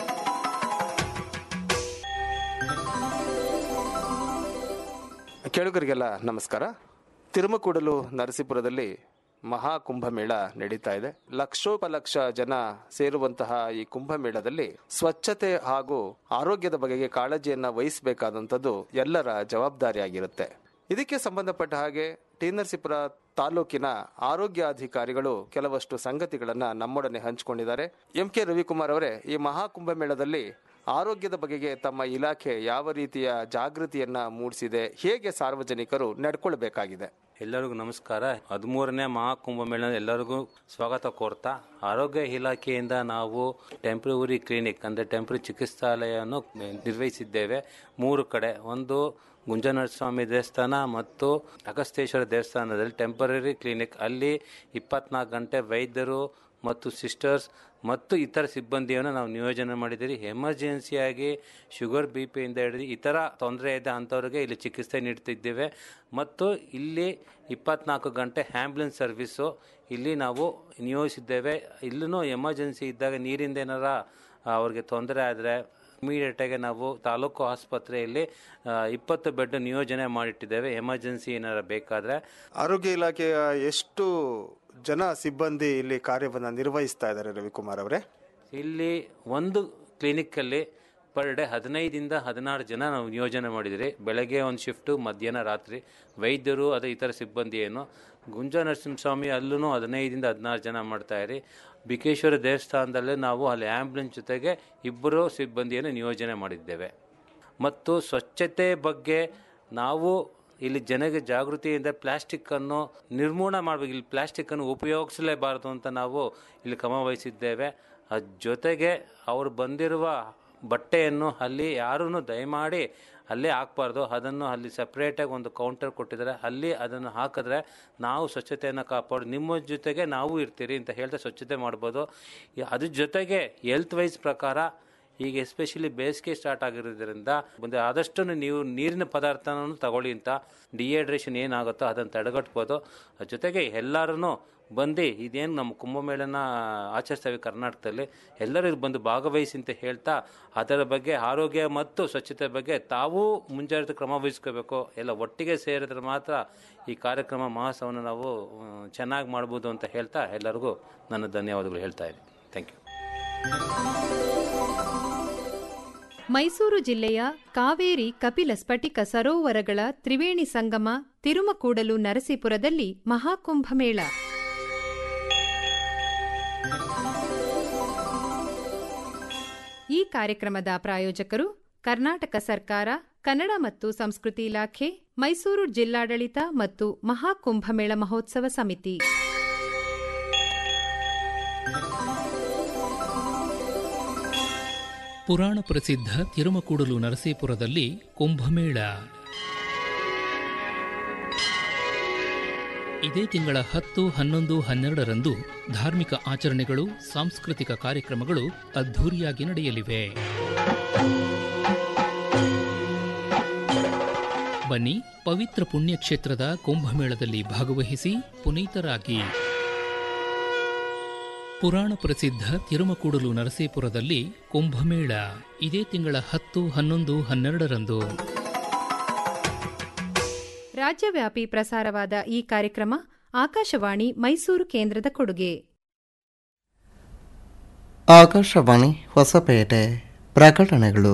ಕೇಳುಗರಿಗೆಲ್ಲ ನಮಸ್ಕಾರ ತಿರುಮಕೂಡಲು ನರಸೀಪುರದಲ್ಲಿ ಮಹಾ ಕುಂಭಮೇಳ ನಡೀತಾ ಇದೆ ಲಕ್ಷೋಪಲಕ್ಷ ಜನ ಸೇರುವಂತಹ ಈ ಕುಂಭಮೇಳದಲ್ಲಿ ಸ್ವಚ್ಛತೆ ಹಾಗೂ ಆರೋಗ್ಯದ ಬಗೆಗೆ ಕಾಳಜಿಯನ್ನ ವಹಿಸಬೇಕಾದಂಥದ್ದು ಎಲ್ಲರ ಜವಾಬ್ದಾರಿಯಾಗಿರುತ್ತೆ ಇದಕ್ಕೆ ಸಂಬಂಧಪಟ್ಟ ಹಾಗೆ ಟಿ ನರಸೀಪುರ ತಾಲೂಕಿನ ಆರೋಗ್ಯ ಅಧಿಕಾರಿಗಳು ಕೆಲವಷ್ಟು ಸಂಗತಿಗಳನ್ನ ನಮ್ಮೊಡನೆ ಹಂಚಿಕೊಂಡಿದ್ದಾರೆ ಎಂ ಕೆ ರವಿಕುಮಾರ್ ಅವರೇ ಈ ಮಹಾ ಕುಂಭಮೇಳದಲ್ಲಿ ಆರೋಗ್ಯದ ಬಗೆಗೆ ತಮ್ಮ ಇಲಾಖೆ ಯಾವ ರೀತಿಯ ಜಾಗೃತಿಯನ್ನ ಮೂಡಿಸಿದೆ ಹೇಗೆ ಸಾರ್ವಜನಿಕರು ನಡ್ಕೊಳ್ಬೇಕಾಗಿದೆ ಎಲ್ಲರಿಗೂ ನಮಸ್ಕಾರ ಹದಿಮೂರನೇ ಮಹಾಕುಂಭಮೇಳ ಎಲ್ಲರಿಗೂ ಸ್ವಾಗತ ಕೋರ್ತಾ ಆರೋಗ್ಯ ಇಲಾಖೆಯಿಂದ ನಾವು ಟೆಂಪ್ರವರಿ ಕ್ಲಿನಿಕ್ ಅಂದರೆ ಟೆಂಪ್ರರಿ ಚಿಕಿತ್ಸಾಲಯವನ್ನು ನಿರ್ವಹಿಸಿದ್ದೇವೆ ಮೂರು ಕಡೆ ಒಂದು ಗುಂಜನರಸ್ವಾಮಿ ದೇವಸ್ಥಾನ ಮತ್ತು ಅಗಸ್ತೇಶ್ವರ ದೇವಸ್ಥಾನದಲ್ಲಿ ಟೆಂಪರರಿ ಕ್ಲಿನಿಕ್ ಅಲ್ಲಿ ಇಪ್ಪತ್ನಾಲ್ಕು ಗಂಟೆ ವೈದ್ಯರು ಮತ್ತು ಸಿಸ್ಟರ್ಸ್ ಮತ್ತು ಇತರ ಸಿಬ್ಬಂದಿಯನ್ನು ನಾವು ನಿಯೋಜನೆ ಮಾಡಿದ್ದೀರಿ ಎಮರ್ಜೆನ್ಸಿಯಾಗಿ ಶುಗರ್ ಬಿ ಪಿಯಿಂದ ಹಿಡಿದು ಇತರ ತೊಂದರೆ ಇದ್ದ ಅಂಥವ್ರಿಗೆ ಇಲ್ಲಿ ಚಿಕಿತ್ಸೆ ನೀಡ್ತಿದ್ದೇವೆ ಮತ್ತು ಇಲ್ಲಿ ಇಪ್ಪತ್ನಾಲ್ಕು ಗಂಟೆ ಆ್ಯಂಬುಲೆನ್ಸ್ ಸರ್ವಿಸು ಇಲ್ಲಿ ನಾವು ನಿಯೋಜಿಸಿದ್ದೇವೆ ಇಲ್ಲೂ ಎಮರ್ಜೆನ್ಸಿ ಇದ್ದಾಗ ನೀರಿಂದ ಏನಾರ ಅವ್ರಿಗೆ ತೊಂದರೆ ಆದರೆ ಇಮಿಡಿಯೇಟಾಗಿ ನಾವು ತಾಲೂಕು ಆಸ್ಪತ್ರೆಯಲ್ಲಿ ಇಪ್ಪತ್ತು ಬೆಡ್ ನಿಯೋಜನೆ ಮಾಡಿಟ್ಟಿದ್ದೇವೆ ಎಮರ್ಜೆನ್ಸಿ ಏನಾರ ಬೇಕಾದರೆ ಆರೋಗ್ಯ ಇಲಾಖೆಯ ಎಷ್ಟು ಜನ ಸಿಬ್ಬಂದಿ ಇಲ್ಲಿ ಕಾರ್ಯವನ್ನು ನಿರ್ವಹಿಸ್ತಾ ಇದ್ದಾರೆ ರವಿಕುಮಾರ್ ಅವರೇ ಇಲ್ಲಿ ಒಂದು ಕ್ಲಿನಿಕ್ಕಲ್ಲಿ ಪರ್ ಡೇ ಹದಿನೈದಿಂದ ಹದಿನಾರು ಜನ ನಾವು ನಿಯೋಜನೆ ಮಾಡಿದಿರಿ ಬೆಳಗ್ಗೆ ಒಂದು ಶಿಫ್ಟು ಮಧ್ಯಾಹ್ನ ರಾತ್ರಿ ವೈದ್ಯರು ಅದೇ ಇತರ ಸಿಬ್ಬಂದಿ ಏನು ಗುಂಜ ನರಸಿಂಹಸ್ವಾಮಿ ಅಲ್ಲೂ ಹದಿನೈದಿಂದ ಹದಿನಾರು ಜನ ಮಾಡ್ತಾಯಿರಿ ಬಿಕೇಶ್ವರ ದೇವಸ್ಥಾನದಲ್ಲೇ ನಾವು ಅಲ್ಲಿ ಆ್ಯಂಬುಲೆನ್ಸ್ ಜೊತೆಗೆ ಇಬ್ಬರು ಸಿಬ್ಬಂದಿಯನ್ನು ನಿಯೋಜನೆ ಮಾಡಿದ್ದೇವೆ ಮತ್ತು ಸ್ವಚ್ಛತೆ ಬಗ್ಗೆ ನಾವು ಇಲ್ಲಿ ಜನಗೆ ಜಾಗೃತಿಯಿಂದ ಪ್ಲಾಸ್ಟಿಕ್ಕನ್ನು ನಿರ್ಮೂಲನೆ ಮಾಡಬೇಕು ಇಲ್ಲಿ ಪ್ಲಾಸ್ಟಿಕ್ಕನ್ನು ಉಪಯೋಗಿಸಲೇಬಾರದು ಅಂತ ನಾವು ಇಲ್ಲಿ ಕ್ರಮ ವಹಿಸಿದ್ದೇವೆ ಅದ್ರ ಜೊತೆಗೆ ಅವರು ಬಂದಿರುವ ಬಟ್ಟೆಯನ್ನು ಅಲ್ಲಿ ಯಾರೂ ದಯಮಾಡಿ ಅಲ್ಲೇ ಹಾಕ್ಬಾರ್ದು ಅದನ್ನು ಅಲ್ಲಿ ಸಪ್ರೇಟಾಗಿ ಒಂದು ಕೌಂಟರ್ ಕೊಟ್ಟಿದ್ದಾರೆ ಅಲ್ಲಿ ಅದನ್ನು ಹಾಕಿದ್ರೆ ನಾವು ಸ್ವಚ್ಛತೆಯನ್ನು ಕಾಪಾಡು ನಿಮ್ಮ ಜೊತೆಗೆ ನಾವು ಇರ್ತೀರಿ ಅಂತ ಹೇಳ್ತಾ ಸ್ವಚ್ಛತೆ ಮಾಡ್ಬೋದು ಅದ್ರ ಜೊತೆಗೆ ಹೆಲ್ತ್ ವೈಸ್ ಪ್ರಕಾರ ಈಗ ಎಸ್ಪೆಷಲಿ ಬೇಸಿಗೆ ಸ್ಟಾರ್ಟ್ ಆಗಿರೋದ್ರಿಂದ ಮುಂದೆ ಆದಷ್ಟು ನೀವು ನೀರಿನ ಪದಾರ್ಥನೂ ತಗೊಳ್ಳಿ ಅಂತ ಡಿಹೈಡ್ರೇಷನ್ ಏನಾಗುತ್ತೋ ಅದನ್ನು ತಡೆಗಟ್ಬೋದು ಅದ್ರ ಜೊತೆಗೆ ಎಲ್ಲರೂ ಬಂದು ಇದೇನು ನಮ್ಮ ಕುಂಭಮೇಳನ ಆಚರಿಸ್ತೇವೆ ಕರ್ನಾಟಕದಲ್ಲಿ ಎಲ್ಲರೂ ಬಂದು ಭಾಗವಹಿಸಿ ಅಂತ ಹೇಳ್ತಾ ಅದರ ಬಗ್ಗೆ ಆರೋಗ್ಯ ಮತ್ತು ಸ್ವಚ್ಛತೆ ಬಗ್ಗೆ ತಾವೂ ಮುಂಜಾಗ್ರತೆ ಕ್ರಮ ವಹಿಸ್ಕೋಬೇಕು ಎಲ್ಲ ಒಟ್ಟಿಗೆ ಸೇರಿದ್ರೆ ಮಾತ್ರ ಈ ಕಾರ್ಯಕ್ರಮ ಮಹೋತ್ಸವನ ನಾವು ಚೆನ್ನಾಗಿ ಮಾಡ್ಬೋದು ಅಂತ ಹೇಳ್ತಾ ಎಲ್ಲರಿಗೂ ನನ್ನ ಧನ್ಯವಾದಗಳು ಹೇಳ್ತಾ ಇದ್ದೀನಿ ಥ್ಯಾಂಕ್ ಯು ಮೈಸೂರು ಜಿಲ್ಲೆಯ ಕಾವೇರಿ ಕಪಿಲ ಸ್ಫಟಿಕ ಸರೋವರಗಳ ತ್ರಿವೇಣಿ ಸಂಗಮ ತಿರುಮಕೂಡಲು ನರಸೀಪುರದಲ್ಲಿ ಮಹಾಕುಂಭಮೇಳ ಈ ಕಾರ್ಯಕ್ರಮದ ಪ್ರಾಯೋಜಕರು ಕರ್ನಾಟಕ ಸರ್ಕಾರ ಕನ್ನಡ ಮತ್ತು ಸಂಸ್ಕೃತಿ ಇಲಾಖೆ ಮೈಸೂರು ಜಿಲ್ಲಾಡಳಿತ ಮತ್ತು ಮಹಾಕುಂಭಮೇಳ ಮಹೋತ್ಸವ ಸಮಿತಿ ಪುರಾಣ ಪ್ರಸಿದ್ಧ ತಿರುಮಕೂಡಲು ನರಸೀಪುರದಲ್ಲಿ ಕುಂಭಮೇಳ ಇದೇ ತಿಂಗಳ ಹತ್ತು ಹನ್ನೊಂದು ಹನ್ನೆರಡರಂದು ಧಾರ್ಮಿಕ ಆಚರಣೆಗಳು ಸಾಂಸ್ಕೃತಿಕ ಕಾರ್ಯಕ್ರಮಗಳು ಅದ್ಧೂರಿಯಾಗಿ ನಡೆಯಲಿವೆ ಬನ್ನಿ ಪವಿತ್ರ ಪುಣ್ಯಕ್ಷೇತ್ರದ ಕುಂಭಮೇಳದಲ್ಲಿ ಭಾಗವಹಿಸಿ ಪುನೀತರಾಗಿ ಪುರಾಣ ಪ್ರಸಿದ್ಧ ತಿರುಮಕೂಡಲು ನರಸೀಪುರದಲ್ಲಿ ಕುಂಭಮೇಳ ಇದೇ ತಿಂಗಳ ಹತ್ತು ಹನ್ನೊಂದು ಹನ್ನೆರಡರಂದು ರಾಜ್ಯವ್ಯಾಪಿ ಪ್ರಸಾರವಾದ ಈ ಕಾರ್ಯಕ್ರಮ ಆಕಾಶವಾಣಿ ಮೈಸೂರು ಕೇಂದ್ರದ ಕೊಡುಗೆ ಆಕಾಶವಾಣಿ ಹೊಸಪೇಟೆ ಪ್ರಕಟಣೆಗಳು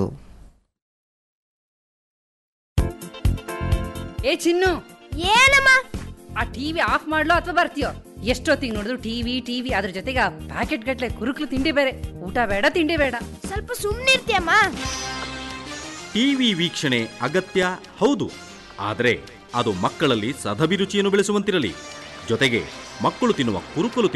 ಏ ಚಿನ್ನು ಏನಮ್ಮ ಆ ಟಿವಿ ಆಫ್ ಮಾಡ್ಲೋ ಅಥವಾ ಬರ್ತೀಯೋ ಎಷ್ಟೊತ್ತಿಗೆ ನೋಡಿದ್ರು ಟಿವಿ ಟಿವಿ ಅದ್ರ ಜೊತೆಗೆ ಆ ಪ್ಯಾಕೆಟ್ ಗಟ್ಲೆ ಕುರುಕ್ಲು ತಿಂಡಿ ಬೇರೆ ಊಟ ಬೇಡ ತಿಂಡಿ ಬೇಡ ಸ್ವಲ್ಪ ಸುಮ್ಮನಿರ್ತೀಯಮ್ಮ ಟಿವಿ ವೀಕ್ಷಣೆ ಅಗತ್ಯ ಹೌದು ಆದರೆ ಅದು ಮಕ್ಕಳಲ್ಲಿ ಸದಭಿರುಚಿಯನ್ನು ಬೆಳೆಸುವಂತಿರಲಿ ಜೊತೆಗೆ ಮಕ್ಕಳು ತಿನ್ನುವ ಕುರುಕಲು